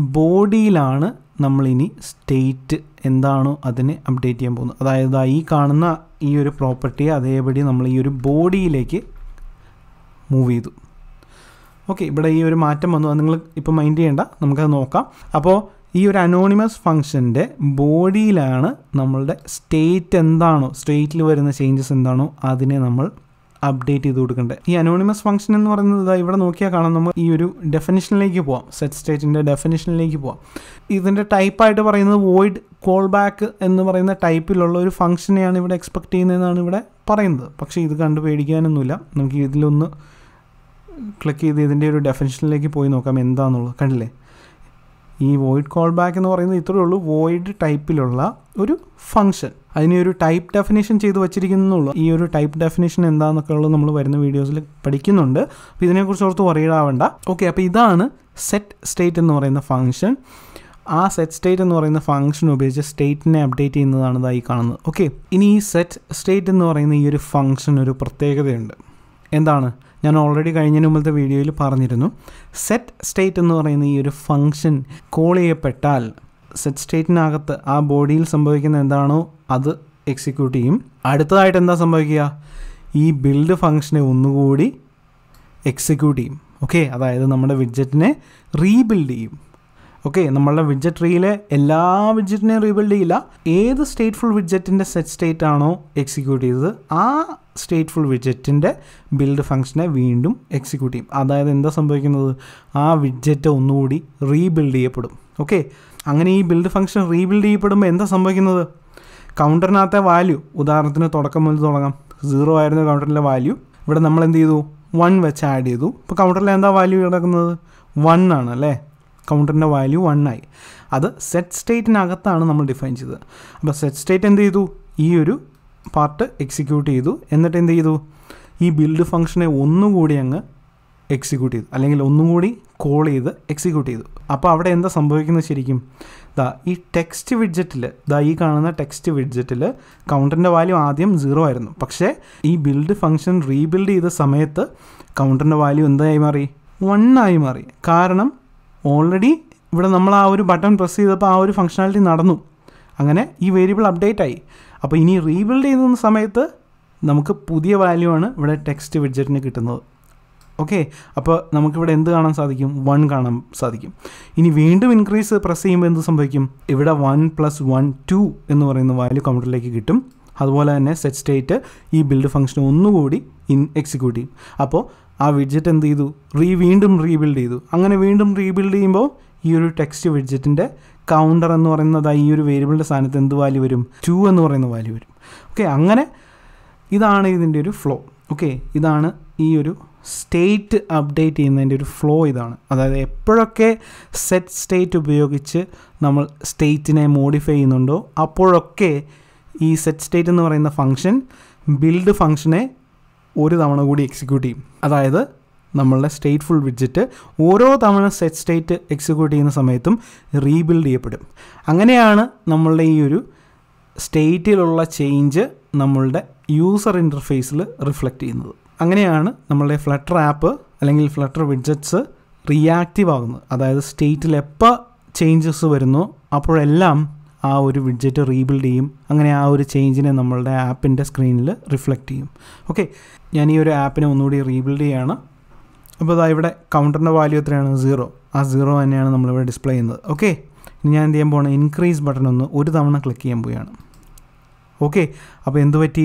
ബോഡിയിലാണ് നമ്മളിനി സ്റ്റേറ്റ് എന്താണോ അതിനെ അപ്ഡേറ്റ് ചെയ്യാൻ പോകുന്നത് അതായത് ഈ കാണുന്ന ഈ ഒരു പ്രോപ്പർട്ടിയെ അതേപടി നമ്മൾ ഈ ഒരു ബോഡിയിലേക്ക് മൂവ് ചെയ്തു ഓക്കെ ഇവിടെ ഈ ഒരു മാറ്റം വന്നു അത് നിങ്ങൾ ഇപ്പോൾ മൈൻഡ് ചെയ്യേണ്ട നമുക്കത് നോക്കാം അപ്പോൾ ഈ ഒരു അനോണിമസ് ഫംഗ്ഷൻ്റെ ബോഡിയിലാണ് നമ്മളുടെ സ്റ്റേറ്റ് എന്താണോ സ്റ്റേറ്റിൽ വരുന്ന ചേഞ്ചസ് എന്താണോ അതിനെ നമ്മൾ അപ്ഡേറ്റ് ചെയ്ത് കൊടുക്കേണ്ടത് ഈ അനോണിമസ് ഫംഗ്ഷൻ എന്ന് പറയുന്നത് ഇവിടെ നോക്കിയാൽ കാണാം നമ്മൾ ഈ ഒരു ഡെഫിനിഷനിലേക്ക് പോവാം സെറ്റ് സ്റ്റേറ്റിൻ്റെ ഡെഫിനിഷനിലേക്ക് പോവാം ഇതിൻ്റെ ടൈപ്പായിട്ട് പറയുന്നത് വോയിഡ് കോൾ ബാക്ക് എന്ന് പറയുന്ന ടൈപ്പിലുള്ള ഒരു ഫംഗ്ഷനെയാണ് ഇവിടെ എക്സ്പെക്ട് ചെയ്യുന്നതെന്നാണ് ഇവിടെ പറയുന്നത് പക്ഷേ ഇത് കണ്ട് പേടിക്കാനൊന്നുമില്ല നമുക്ക് ഇതിലൊന്ന് ക്ലിക്ക് ചെയ്ത് ഇതിൻ്റെ ഒരു ഡെഫിനിഷനിലേക്ക് പോയി നോക്കാം എന്താണെന്നുള്ളത് കണ്ടില്ലേ ഈ വോയിഡ് കോൾ ബാക്ക് എന്ന് പറയുന്നത് ഇത്രയേ ഉള്ളൂ വോയിഡ് ടൈപ്പിലുള്ള ഒരു ഫംഗ്ഷൻ അതിനെ ഒരു ടൈപ്പ് ഡെഫിനേഷൻ ചെയ്ത് വച്ചിരിക്കുന്നുള്ളൂ ഈ ഒരു ടൈപ്പ് ഡെഫിനേഷൻ എന്താണെന്നൊക്കെ ഉള്ളത് നമ്മൾ വരുന്ന വീഡിയോസിൽ പഠിക്കുന്നുണ്ട് അപ്പോൾ ഇതിനെക്കുറിച്ച് ഓർത്ത് worried ആവണ്ട ഓക്കെ അപ്പോൾ ഇതാണ് സെറ്റ് സ്റ്റേറ്റ് എന്ന് പറയുന്ന ഫംഗ്ഷൻ ആ സെറ്റ് സ്റ്റേറ്റ് എന്ന് പറയുന്ന ഫംഗ്ഷൻ ഉപയോഗിച്ച് സ്റ്റേറ്റിനെ അപ്ഡേറ്റ് ചെയ്യുന്നതാണ് ഇതായി കാണുന്നത് ഓക്കെ ഇനി ഈ സെറ്റ് സ്റ്റേറ്റ് എന്ന് പറയുന്ന ഈ ഒരു ഫംഗ്ഷൻ ഒരു പ്രത്യേകതയുണ്ട് എന്താണ് ഞാൻ ഓൾറെഡി കഴിഞ്ഞ മുമ്പത്തെ വീഡിയോയിൽ പറഞ്ഞിരുന്നു സെറ്റ് സ്റ്റേറ്റ് എന്ന് പറയുന്ന ഈ ഒരു ഫംഗ്ഷൻ കോൾ ചെയ്യപ്പെട്ടാൽ സെറ്റ് സ്റ്റേറ്റിനകത്ത് ആ ബോഡിയിൽ സംഭവിക്കുന്ന എന്താണോ അത് എക്സിക്യൂട്ട് ചെയ്യും അടുത്തതായിട്ട് എന്താ സംഭവിക്കുക ഈ ബിൽഡ് ഫംഗ്ഷനെ ഒന്നുകൂടി എക്സിക്യൂട്ട് ചെയ്യും ഓക്കെ അതായത് നമ്മുടെ വിഡ്ജറ്റിനെ റീബിൽഡ് ചെയ്യും ഓക്കെ നമ്മളുടെ വിഡ്ജറ്റ് ട്രീയിലെ എല്ലാ വിഡ്ജറ്റിനെയും റീബിൽഡ് ചെയ്യില്ല ഏത് സ്റ്റേറ്റ്ഫുൾ വിഡ്ജറ്റിൻ്റെ സെറ്റ് സ്റ്റേറ്റ് ആണോ എക്സിക്യൂട്ട് ചെയ്തത് ആ സ്റ്റേറ്റ്ഫുൾ വിഡ്ജറ്റിൻ്റെ ബിൽഡ് ഫംഗ്ഷനെ വീണ്ടും എക്സിക്യൂട്ട് ചെയ്യും അതായത് എന്താ സംഭവിക്കുന്നത് ആ വിഡ്ജറ്റ് ഒന്നുകൂടി റീബിൽഡ് ചെയ്യപ്പെടും ഓക്കെ അങ്ങനെ ഈ ബിൽഡ് ഫംഗ്ഷൻ റീബിൽഡ് ചെയ്യപ്പെടുമ്പോൾ എന്താ സംഭവിക്കുന്നത് കൗണ്ടറിനകത്തെ വാല്യൂ ഉദാഹരണത്തിന് തുടക്കം മുതൽ തുടങ്ങാം സീറോ ആയിരുന്ന കൗണ്ടറിലെ വാല്യൂ ഇവിടെ നമ്മൾ എന്ത് ചെയ്തു വൺ വെച്ച് ആഡ് ചെയ്തു ഇപ്പോൾ കൗണ്ടറിൽ എന്താ വാല്യൂ കിടക്കുന്നത് വൺ ആണ് അല്ലേ കൗണ്ടറിൻ്റെ വാല്യൂ വൺ ആയി അത് സെറ്റ് സ്റ്റേറ്റിനകത്താണ് നമ്മൾ ഡിഫൈൻ ചെയ്തത് അപ്പോൾ സെറ്റ് സ്റ്റേറ്റ് എന്ത് ചെയ്തു ഈ ഒരു പാർട്ട് എക്സിക്യൂട്ട് ചെയ്തു എന്നിട്ട് എന്ത് ചെയ്തു ഈ ബിൽഡ് ഫംഗ്ഷനെ ഒന്നുകൂടി അങ്ങ് എക്സിക്യൂട്ട് ചെയ്തു അല്ലെങ്കിൽ ഒന്നുകൂടി കോൾ ചെയ്ത് എക്സിക്യൂട്ട് ചെയ്തു അപ്പോൾ അവിടെ എന്താ സംഭവിക്കുന്നത് ശരിക്കും ദാ ഈ ടെക്സ്റ്റ് വിഡ്ജറ്റിൽ ദാ ഈ കാണുന്ന ടെക്സ്റ്റ് വിഡ്ജറ്റിൽ കൗണ്ടറിൻ്റെ വാല്യൂ ആദ്യം സീറോ ആയിരുന്നു പക്ഷേ ഈ ബിൽഡ് ഫംഗ്ഷൻ റീബിൽഡ് ചെയ്ത സമയത്ത് കൗണ്ടറിൻ്റെ വാല്യൂ എന്തായി മാറി വൺ ആയി മാറി കാരണം ഓൾറെഡി ഇവിടെ നമ്മൾ ആ ഒരു ബട്ടൺ പ്രസ് ചെയ്തപ്പോൾ ആ ഒരു ഫംഗ്ഷനാലിറ്റി നടന്നു അങ്ങനെ ഈ വേരിയബിൾ അപ്ഡേറ്റ് ആയി അപ്പോൾ ഇനി റീബിൽഡ് ചെയ്യുന്ന സമയത്ത് നമുക്ക് പുതിയ വാല്യൂ ആണ് ഇവിടെ ടെക്സ്റ്റ് വിഡ്ജറ്റിന് കിട്ടുന്നത് ഓക്കെ അപ്പോൾ നമുക്കിവിടെ എന്ത് കാണാൻ സാധിക്കും വൺ കാണാൻ സാധിക്കും ഇനി വീണ്ടും ഇൻക്രീസ് പ്രസ് ചെയ്യുമ്പോൾ എന്ത് സംഭവിക്കും ഇവിടെ വൺ പ്ലസ് വൺ ടു എന്ന് പറയുന്ന വാല്യൂ കൗണ്ടറിലേക്ക് കിട്ടും അതുപോലെ തന്നെ സെറ്റ് സ്റ്റേറ്റ് ഈ ബിൽഡ് ഫംഗ്ഷൻ ഒന്നുകൂടി ഇൻ എക്സിക്യൂട്ട് ചെയ്യും അപ്പോൾ ആ വിഡ്ജറ്റ് എന്ത് ചെയ്തു റീ വീണ്ടും റീബിൽഡ് ചെയ്തു അങ്ങനെ വീണ്ടും റീബിൽഡ് ചെയ്യുമ്പോൾ ഈ ഒരു ടെക്സ്റ്റ് വിഡ്ജറ്റിൻ്റെ കൗണ്ടർ എന്ന് പറയുന്നത് ഈ ഒരു വേരിയബിളിൻ്റെ സ്ഥാനത്ത് എന്ത് വാല്യൂ വരും ടു എന്ന് പറയുന്ന വാല്യൂ വരും ഓക്കെ അങ്ങനെ ഇതാണ് ഇതിൻ്റെ ഒരു ഫ്ലോ ഓക്കെ ഇതാണ് ഈ ഒരു സ്റ്റേറ്റ് അപ്ഡേറ്റ് ചെയ്യുന്നതിൻ്റെ ഒരു ഫ്ലോ ഇതാണ് അതായത് എപ്പോഴൊക്കെ സെറ്റ് സ്റ്റേറ്റ് ഉപയോഗിച്ച് നമ്മൾ സ്റ്റേറ്റിനെ മോഡിഫൈ ചെയ്യുന്നുണ്ടോ അപ്പോഴൊക്കെ ഈ സെറ്റ് സ്റ്റേറ്റ് എന്ന് പറയുന്ന ഫംഗ്ഷൻ ബിൽഡ് ഫംഗ്ഷനെ ഒരു തവണ കൂടി എക്സിക്യൂട്ട് ചെയ്യും അതായത് നമ്മളുടെ സ്റ്റേറ്റ്ഫുൾ വിഡ്ജറ്റ് ഓരോ തവണ സെറ്റ് സ്റ്റേറ്റ് എക്സിക്യൂട്ട് ചെയ്യുന്ന സമയത്തും റീബിൽഡ് ചെയ്യപ്പെടും അങ്ങനെയാണ് നമ്മളുടെ ഈ ഒരു സ്റ്റേറ്റിലുള്ള ചേഞ്ച് നമ്മളുടെ യൂസർ ഇൻ്റർഫേസിൽ റിഫ്ലക്റ്റ് ചെയ്യുന്നത് അങ്ങനെയാണ് നമ്മളുടെ ഫ്ലട്ടർ ആപ്പ് അല്ലെങ്കിൽ ഫ്ലട്ടർ വിഡ്ജറ്റ്സ് റിയാക്റ്റീവ് ആകുന്നത് അതായത് സ്റ്റേറ്റിൽ എപ്പോൾ ചേഞ്ചസ് വരുന്നോ അപ്പോഴെല്ലാം ആ ഒരു വിഡ്ജറ്റ് റീബിൽഡ് ചെയ്യും അങ്ങനെ ആ ഒരു ചേഞ്ചിനെ നമ്മളുടെ ആപ്പിൻ്റെ സ്ക്രീനിൽ റിഫ്ലക്റ്റ് ചെയ്യും ഓക്കെ ഞാൻ ഈ ഒരു ആപ്പിനെ ഒന്നുകൂടി റീബിൽഡ് ചെയ്യുകയാണ് അപ്പോൾ അതാ ഇവിടെ കൗണ്ടറിൻ്റെ വാല്യൂ എത്രയാണ് സീറോ ആ സീറോ തന്നെയാണ് നമ്മളിവിടെ ഡിസ്പ്ലേ ചെയ്യുന്നത് ഓക്കെ ഇനി ഞാൻ എന്ത് ചെയ്യാൻ പോകണം ഇൻക്രീസ് ബട്ടൺ ഒന്ന് ഒരു തവണ ക്ലിക്ക് ചെയ്യാൻ പോവുകയാണ് ഓക്കെ അപ്പോൾ എന്ത് പറ്റി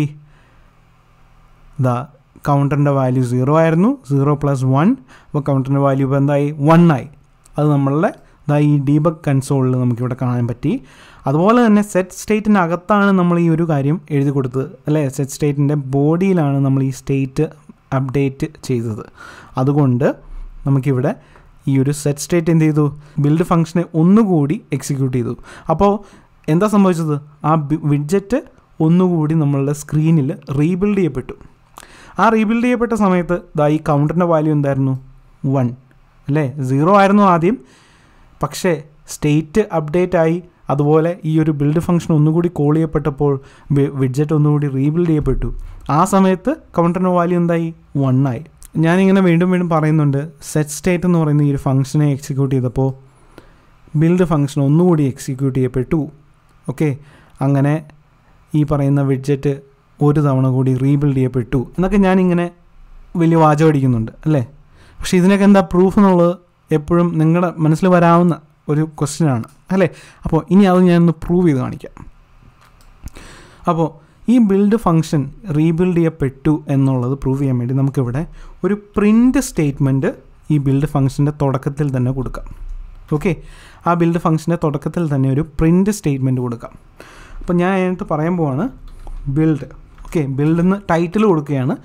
ദാ കൗണ്ടറിൻ്റെ വാല്യൂ സീറോ ആയിരുന്നു സീറോ പ്ലസ് വൺ അപ്പോൾ കൗണ്ടറിൻ്റെ വാല്യൂ ഇപ്പോൾ എന്തായി വൺ ആയി അത് നമ്മളുടെ ഇതാ ഈ ഡീബഗ് കൺസോളിൽ നമുക്കിവിടെ കാണാൻ പറ്റി അതുപോലെ തന്നെ സെറ്റ് സ്റ്റേറ്റിനകത്താണ് നമ്മൾ ഈ ഒരു കാര്യം എഴുതി കൊടുത്തത് അല്ലേ സെറ്റ് സ്റ്റേറ്റിൻ്റെ ബോഡിയിലാണ് നമ്മൾ ഈ സ്റ്റേറ്റ് അപ്ഡേറ്റ് ചെയ്തത് അതുകൊണ്ട് നമുക്കിവിടെ ഈ ഒരു സെറ്റ് സ്റ്റേറ്റ് എന്ത് ചെയ്തു ബിൽഡ് ഫംഗ്ഷനെ ഒന്നുകൂടി എക്സിക്യൂട്ട് ചെയ്തു അപ്പോൾ എന്താ സംഭവിച്ചത് ആ വിഡ്ജറ്റ് ഒന്നുകൂടി നമ്മളുടെ സ്ക്രീനിൽ റീബിൽഡ് ചെയ്യപ്പെട്ടു ആ റീബിൽഡ് ചെയ്യപ്പെട്ട സമയത്ത് ദാ ഈ കൗണ്ടറിൻ്റെ വാല്യൂ എന്തായിരുന്നു വൺ അല്ലേ സീറോ ആയിരുന്നു ആദ്യം പക്ഷേ സ്റ്റേറ്റ് അപ്ഡേറ്റ് ആയി അതുപോലെ ഈ ഒരു ബിൽഡ് ഫംഗ്ഷൻ ഒന്നുകൂടി കോൾ ചെയ്യപ്പെട്ടപ്പോൾ വിഡ്ജറ്റ് ഒന്നുകൂടി റീബിൽഡ് ചെയ്യപ്പെട്ടു ആ സമയത്ത് കൗണ്ടറിൻ്റെ വാല്യൂ എന്തായി വൺ ആയി ഞാനിങ്ങനെ വീണ്ടും വീണ്ടും പറയുന്നുണ്ട് സെറ്റ് സ്റ്റേറ്റ് എന്ന് പറയുന്ന ഈ ഒരു ഫംഗ്ഷനെ എക്സിക്യൂട്ട് ചെയ്തപ്പോൾ ബിൽഡ് ഫംഗ്ഷൻ ഒന്നുകൂടി എക്സിക്യൂട്ട് ചെയ്യപ്പെട്ടു ഓക്കെ അങ്ങനെ ഈ പറയുന്ന വിഡ്ജറ്റ് ഒരു തവണ കൂടി റീബിൽഡ് ചെയ്യപ്പെട്ടു എന്നൊക്കെ ഞാനിങ്ങനെ വലിയ വാചകം അടിക്കുന്നുണ്ട് അല്ലേ പക്ഷേ ഇതിനൊക്കെ എന്താ പ്രൂഫ് എന്നുള്ളത് എപ്പോഴും നിങ്ങളുടെ മനസ്സിൽ വരാവുന്ന ഒരു ക്വസ്റ്റ്യനാണ് അല്ലേ അപ്പോൾ ഇനി അത് ഞാനൊന്ന് പ്രൂവ് ചെയ്ത് കാണിക്കാം അപ്പോൾ ഈ ബിൽഡ് ഫംഗ്ഷൻ റീബിൽഡ് ചെയ്യപ്പെട്ടു എന്നുള്ളത് പ്രൂവ് ചെയ്യാൻ വേണ്ടി നമുക്കിവിടെ ഒരു പ്രിൻ്റ് സ്റ്റേറ്റ്മെൻറ്റ് ഈ ബിൽഡ് ഫംഗ്ഷൻ്റെ തുടക്കത്തിൽ തന്നെ കൊടുക്കാം ഓക്കെ ആ ബിൽഡ് ഫംഗ്ഷൻ്റെ തുടക്കത്തിൽ തന്നെ ഒരു പ്രിൻ്റ് സ്റ്റേറ്റ്മെൻറ്റ് കൊടുക്കാം അപ്പോൾ ഞാൻ അതിനകത്ത് പറയാൻ പോവാണ് ബിൽഡ് ഓക്കെ ബിൽഡ് എന്ന് ടൈറ്റിൽ കൊടുക്കുകയാണ്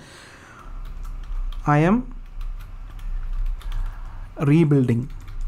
I'm rebuilding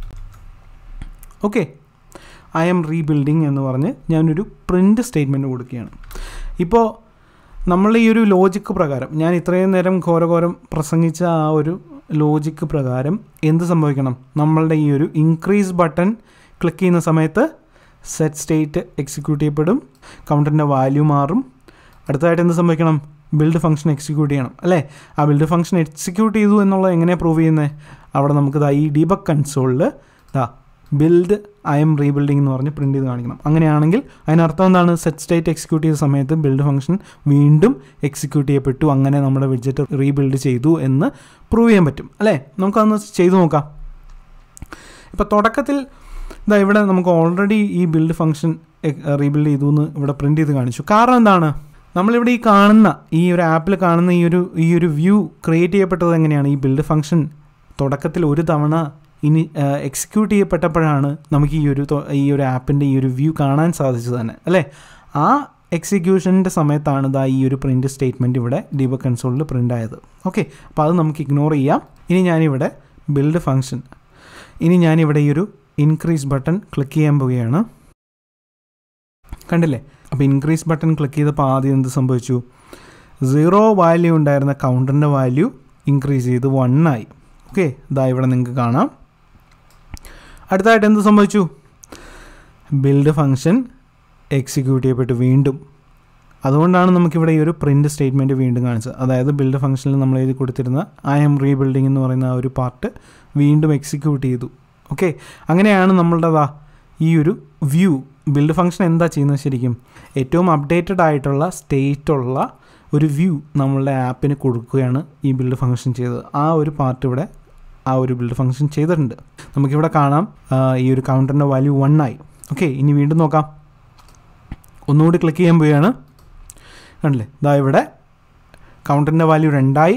okay I'm rebuilding എന്ന് പറഞ്ഞ് ഞാനൊരു പ്രിൻ്റ് സ്റ്റേറ്റ്മെൻറ്റ് കൊടുക്കുകയാണ് ഇപ്പോൾ നമ്മൾ ഈ ഒരു ലോജിക്ക് പ്രകാരം ഞാൻ ഇത്രയും നേരം ഘോരഘോരം പ്രസംഗിച്ച ആ ഒരു ലോജിക്ക് പ്രകാരം എന്ത് സംഭവിക്കണം നമ്മളുടെ ഈ ഒരു ഇൻക്രീസ് ബട്ടൺ ക്ലിക്ക് ചെയ്യുന്ന സമയത്ത് സെറ്റ് സ്റ്റേറ്റ് എക്സിക്യൂട്ട് ചെയ്യപ്പെടും കൗണ്ടറിൻ്റെ വാല്യൂ മാറും അടുത്തതായിട്ട് എന്ത് സംഭവിക്കണം ബിൽഡ് ഫംഗ്ഷൻ എക്സിക്യൂട്ട് ചെയ്യണം അല്ലേ ആ ബിൽഡ് ഫംഗ്ഷൻ എക്സിക്യൂട്ട് ചെയ്തു എന്നുള്ളത് എങ്ങനെയാണ് പ്രൂവ് ചെയ്യുന്നത് അവിടെ നമുക്ക് ദാ ഈ ഡീബക് കൺസോളിൽ ദാ ബിൽഡ് ഐ എം റീബിൽഡിംഗ് എന്ന് പറഞ്ഞ് പ്രിൻറ്റ് ചെയ്ത് കാണിക്കണം അങ്ങനെയാണെങ്കിൽ അതിനർത്ഥം എന്താണ് സെറ്റ് സ്റ്റേറ്റ് എക്സിക്യൂട്ട് ചെയ്ത സമയത്ത് ബിൽഡ് ഫംഗ്ഷൻ വീണ്ടും എക്സിക്യൂട്ട് ചെയ്യപ്പെട്ടു അങ്ങനെ നമ്മുടെ വിഡ്ജറ്റ് റീബിൽഡ് ചെയ്തു എന്ന് പ്രൂവ് ചെയ്യാൻ പറ്റും അല്ലേ നമുക്കതൊന്ന് ചെയ്തു നോക്കാം ഇപ്പോൾ തുടക്കത്തിൽ ഇതാ ഇവിടെ നമുക്ക് ഓൾറെഡി ഈ ബിൽഡ് ഫംഗ്ഷൻ റീബിൽഡ് ചെയ്തു എന്ന് ഇവിടെ പ്രിൻറ്റ് ചെയ്ത് കാണിച്ചു കാരണം എന്താണ് നമ്മളിവിടെ ഈ കാണുന്ന ഈ ഒരു ആപ്പിൽ കാണുന്ന ഈ ഒരു ഈ ഒരു വ്യൂ ക്രിയേറ്റ് ചെയ്യപ്പെട്ടത് എങ്ങനെയാണ് ഈ ബിൽഡ് ഫംഗ്ഷൻ തുടക്കത്തിൽ ഒരു തവണ ഇനി എക്സിക്യൂട്ട് ചെയ്യപ്പെട്ടപ്പോഴാണ് നമുക്ക് ഈ ഒരു തൊ- ഈ ഒരു ആപ്പിൻ്റെ ഈ ഒരു വ്യൂ കാണാൻ സാധിച്ചത് തന്നെ അല്ലേ ആ എക്സിക്യൂഷൻ്റെ സമയത്താണ് ഇതാ ഈ ഒരു പ്രിൻറ്റ് സ്റ്റേറ്റ്മെൻറ്റ് ഇവിടെ ഡീബ കൺസോളിൽ പ്രിൻ്റ് ആയത് ഓക്കെ അപ്പോൾ അത് നമുക്ക് ഇഗ്നോർ ചെയ്യാം ഇനി ഞാനിവിടെ ബിൽഡ് ഫംഗ്ഷൻ ഇനി ഞാനിവിടെ ഈ ഒരു ഇൻക്രീസ് ബട്ടൺ ക്ലിക്ക് ചെയ്യാൻ പോവുകയാണ് കണ്ടില്ലേ അപ്പോൾ ഇൻക്രീസ് ബട്ടൺ ക്ലിക്ക് ചെയ്തപ്പോൾ ആദ്യം എന്ത് സംഭവിച്ചു സീറോ വാല്യൂ ഉണ്ടായിരുന്ന കൗണ്ടറിൻ്റെ വാല്യൂ ഇൻക്രീസ് ചെയ്ത് വൺ ആയി ഓക്കെ ഇതാ ഇവിടെ നിങ്ങൾക്ക് കാണാം അടുത്തതായിട്ട് എന്ത് സംഭവിച്ചു ബിൽഡ് ഫംഗ്ഷൻ എക്സിക്യൂട്ട് ചെയ്യപ്പെട്ടു വീണ്ടും അതുകൊണ്ടാണ് നമുക്കിവിടെ ഈ ഒരു പ്രിൻ്റ് സ്റ്റേറ്റ്മെൻറ്റ് വീണ്ടും കാണിച്ചത് അതായത് ബിൽഡ് ഫംഗ്ഷനിൽ നമ്മൾ എഴുതി കൊടുത്തിരുന്ന ഐ എം റീബിൽഡിംഗ് എന്ന് പറയുന്ന ആ ഒരു പാർട്ട് വീണ്ടും എക്സിക്യൂട്ട് ചെയ്തു ഓക്കെ അങ്ങനെയാണ് നമ്മളുടെ ദാ ഈ ഒരു വ്യൂ ബിൽഡ് ഫംഗ്ഷൻ എന്താ ചെയ്യുന്നത് ശരിക്കും ഏറ്റവും അപ്ഡേറ്റഡ് ആയിട്ടുള്ള സ്റ്റേറ്റ് ഉള്ള ഒരു വ്യൂ നമ്മളുടെ ആപ്പിന് കൊടുക്കുകയാണ് ഈ ബിൽഡ് ഫംഗ്ഷൻ ചെയ്തത് ആ ഒരു പാർട്ട് ഇവിടെ ആ ഒരു ബിൽഡ് ഫംഗ്ഷൻ ചെയ്തിട്ടുണ്ട് നമുക്കിവിടെ കാണാം ആ, ഈ ഒരു കൗണ്ടറിൻ്റെ വാല്യൂ വൺ ആയി ഓക്കെ ഇനി വീണ്ടും നോക്കാം ഒന്നുകൂടി ക്ലിക്ക് ചെയ്യാൻ പോവുകയാണ് കണ്ടില്ലേ ഇതാ ഇവിടെ കൗണ്ടറിൻ്റെ വാല്യൂ രണ്ടായി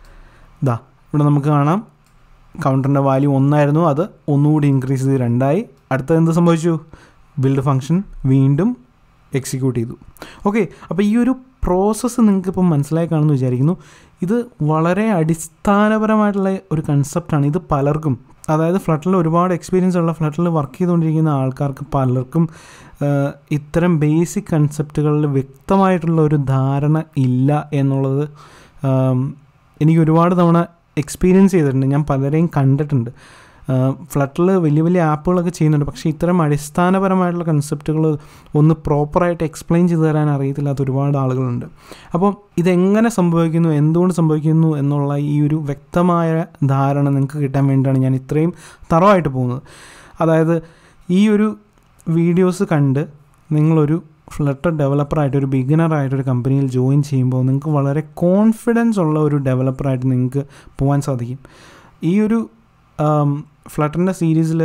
ഇതാ ഇവിടെ നമുക്ക് കാണാം കൗണ്ടറിൻ്റെ വാല്യൂ ഒന്നായിരുന്നു അത് ഒന്നുകൂടി ഇൻക്രീസ് ചെയ്ത് രണ്ടായി അടുത്തത് എന്ത് സംഭവിച്ചു ബിൽഡ് ഫംഗ്ഷൻ വീണ്ടും എക്സിക്യൂട്ട് ചെയ്തു ഓക്കെ അപ്പോൾ ഈ ഒരു പ്രോസസ്സ് നിങ്ങൾക്ക് ഇപ്പം മനസ്സിലായി കാണുമെന്ന് വിചാരിക്കുന്നു ഇത് വളരെ അടിസ്ഥാനപരമായിട്ടുള്ള ഒരു കൺസെപ്റ്റാണ് ഇത് പലർക്കും അതായത് ഫ്ലട്ടിൽ ഒരുപാട് എക്സ്പീരിയൻസ് ഉള്ള ഫ്ലട്ടിൽ വർക്ക് ചെയ്തുകൊണ്ടിരിക്കുന്ന ആൾക്കാർക്ക് പലർക്കും ആഹ്, ഇത്തരം ബേസിക് കൺസെപ്റ്റുകളിൽ വ്യക്തമായിട്ടുള്ള ഒരു ധാരണ ഇല്ല എന്നുള്ളത് ആം, എനിക്ക് ഒരുപാട് തവണ എക്സ്പീരിയൻസ് ചെയ്തിട്ടുണ്ട് ഞാൻ പലരെയും കണ്ടിട്ടുണ്ട് ഫ്ലട്ടിൽ വലിയ വലിയ ആപ്പുകളൊക്കെ ചെയ്യുന്നുണ്ട് പക്ഷേ ഇത്തരം അടിസ്ഥാനപരമായിട്ടുള്ള കൺസെപ്റ്റുകൾ ഒന്ന് പ്രോപ്പറായിട്ട് എക്സ്പ്ലെയിൻ ചെയ്തു തരാൻ അറിയത്തില്ലാത്ത ഒരുപാട് ആളുകളുണ്ട് അപ്പോൾ ഇതെങ്ങനെ സംഭവിക്കുന്നു എന്തുകൊണ്ട് സംഭവിക്കുന്നു എന്നുള്ള ഈ ഒരു വ്യക്തമായ ധാരണ നിങ്ങൾക്ക് കിട്ടാൻ വേണ്ടിയാണ് ഞാൻ ഇത്രയും തറവായിട്ട് പോകുന്നത് അതായത് ഈ ഒരു വീഡിയോസ് കണ്ട് നിങ്ങളൊരു ഫ്ലട്ടർ ഡെവലപ്പറായിട്ട് ഒരു ബിഗിനറായിട്ട് ഒരു കമ്പനിയിൽ ജോയിൻ ചെയ്യുമ്പോൾ നിങ്ങൾക്ക് വളരെ കോൺഫിഡൻസ് ഉള്ള ഒരു ഡെവലപ്പറായിട്ട് നിങ്ങൾക്ക് പോകാൻ സാധിക്കും ഈ ഒരു ഫ്ലട്ടറിൻ്റെ സീരീസിൽ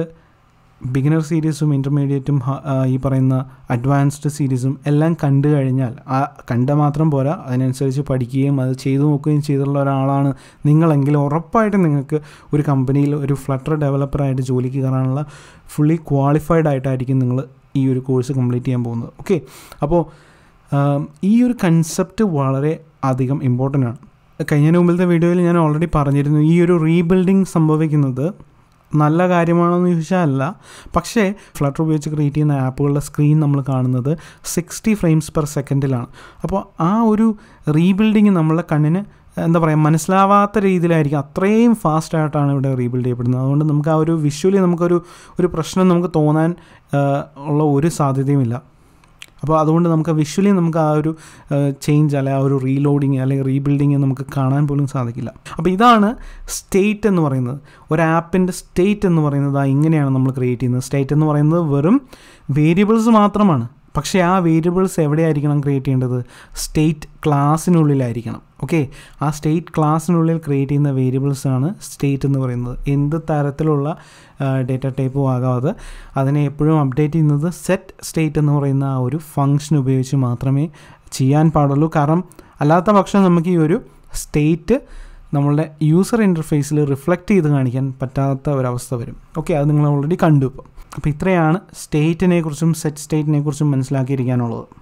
ബിഗിനർ സീരീസും ഇൻ്റർമീഡിയറ്റും ഈ പറയുന്ന അഡ്വാൻസ്ഡ് സീരീസും എല്ലാം കണ്ടു കഴിഞ്ഞാൽ ആ കണ്ട മാത്രം പോരാ അതിനനുസരിച്ച് പഠിക്കുകയും അത് ചെയ്തു നോക്കുകയും ചെയ്തിട്ടുള്ള ഒരാളാണ് നിങ്ങളെങ്കിൽ ഉറപ്പായിട്ടും നിങ്ങൾക്ക് ഒരു കമ്പനിയിൽ ഒരു ഫ്ലട്ടർ ഡെവലപ്പറായിട്ട് ജോലിക്ക് കയറാനുള്ള ഫുള്ളി ക്വാളിഫൈഡ് ആയിട്ടായിരിക്കും നിങ്ങൾ ഈ ഒരു കോഴ്സ് കംപ്ലീറ്റ് ചെയ്യാൻ പോകുന്നത് ഓക്കെ അപ്പോൾ ആം, ഈ ഒരു കൺസെപ്റ്റ് വളരെ അധികം ഇമ്പോർട്ടൻ്റ് ആണ് കഴിഞ്ഞ മുമ്പിലത്തെ വീഡിയോയിൽ ഞാൻ ഓൾറെഡി പറഞ്ഞിരുന്നു ഈ ഒരു റീബിൽഡിംഗ് സംഭവിക്കുന്നത് നല്ല കാര്യമാണെന്ന് ചോദിച്ചാൽ അല്ല പക്ഷേ ഫ്ലട്ടർ ഉപയോഗിച്ച് ക്രിയേറ്റ് ചെയ്യുന്ന ആപ്പുകളുടെ സ്ക്രീൻ നമ്മൾ കാണുന്നത് സിക്സ്റ്റി ഫ്രെയിംസ് പെർ സെക്കൻഡിലാണ് അപ്പോൾ ആ ഒരു റീബിൽഡിങ് നമ്മളെ കണ്ണിന് എന്താ പറയുക മനസ്സിലാവാത്ത രീതിയിലായിരിക്കും അത്രയും ഫാസ്റ്റ് ആയിട്ടാണ് ഇവിടെ റീബിൽഡ് ചെയ്യപ്പെടുന്നത് അതുകൊണ്ട് നമുക്ക് ആ ഒരു വിഷ്വലി നമുക്കൊരു ഒരു പ്രശ്നം നമുക്ക് തോന്നാൻ ആ, ഉള്ള ഒരു സാധ്യതയുമില്ല അപ്പോൾ അതുകൊണ്ട് നമുക്ക് വിഷ്വലി നമുക്ക് ആ ഒരു ചേഞ്ച് അല്ലെ ആ ഒരു റീലോഡിങ് അല്ലെങ്കിൽ റീബിൽഡിങ് നമുക്ക് കാണാൻ പോലും സാധിക്കില്ല അപ്പോൾ ഇതാണ് സ്റ്റേറ്റ് എന്ന് പറയുന്നത് ഒരു ആപ്പിൻ്റെ സ്റ്റേറ്റ് എന്ന് പറയുന്നത് ആ ഇങ്ങനെയാണ് നമ്മൾ ക്രിയേറ്റ് ചെയ്യുന്നത് സ്റ്റേറ്റ് എന്ന് പറയുന്നത് വെറും വേരിയബിൾസ് മാത്രമാണ് പക്ഷേ ആ വേരിയബിൾസ് എവിടെയായിരിക്കണം ക്രിയേറ്റ് ചെയ്യേണ്ടത് സ്റ്റേറ്റ് ക്ലാസ്സിനുള്ളിലായിരിക്കണം ഓക്കെ ആ സ്റ്റേറ്റ് ക്ലാസ്സിനുള്ളിൽ ക്രിയേറ്റ് ചെയ്യുന്ന വേരിയബിൾസ് ആണ് സ്റ്റേറ്റ് എന്ന് പറയുന്നത് എന്ത് തരത്തിലുള്ള ഡേറ്റ ടൈപ്പും ആകാതെ അതിനെ എപ്പോഴും അപ്ഡേറ്റ് ചെയ്യുന്നത് സെറ്റ് സ്റ്റേറ്റ് എന്ന് പറയുന്ന ആ ഒരു ഫങ്ഷൻ ഉപയോഗിച്ച് മാത്രമേ ചെയ്യാൻ പാടുള്ളൂ കാരണം അല്ലാത്ത പക്ഷം നമുക്ക് ഈ ഒരു സ്റ്റേറ്റ് നമ്മളുടെ യൂസർ ഇൻ്റർഫേസിൽ റിഫ്ലക്റ്റ് ചെയ്ത് കാണിക്കാൻ പറ്റാത്ത ഒരവസ്ഥ വരും ഓക്കെ അത് നിങ്ങൾ ഓൾറെഡി കണ്ടു ഇപ്പം അപ്പോൾ ഇത്രയാണ് സ്റ്റേറ്റിനെ കുറിച്ചും സെറ്റ് സ്റ്റേറ്റിനെ കുറിച്ചും മനസ്സിലാക്കിയിരിക്കാനുള്ളത്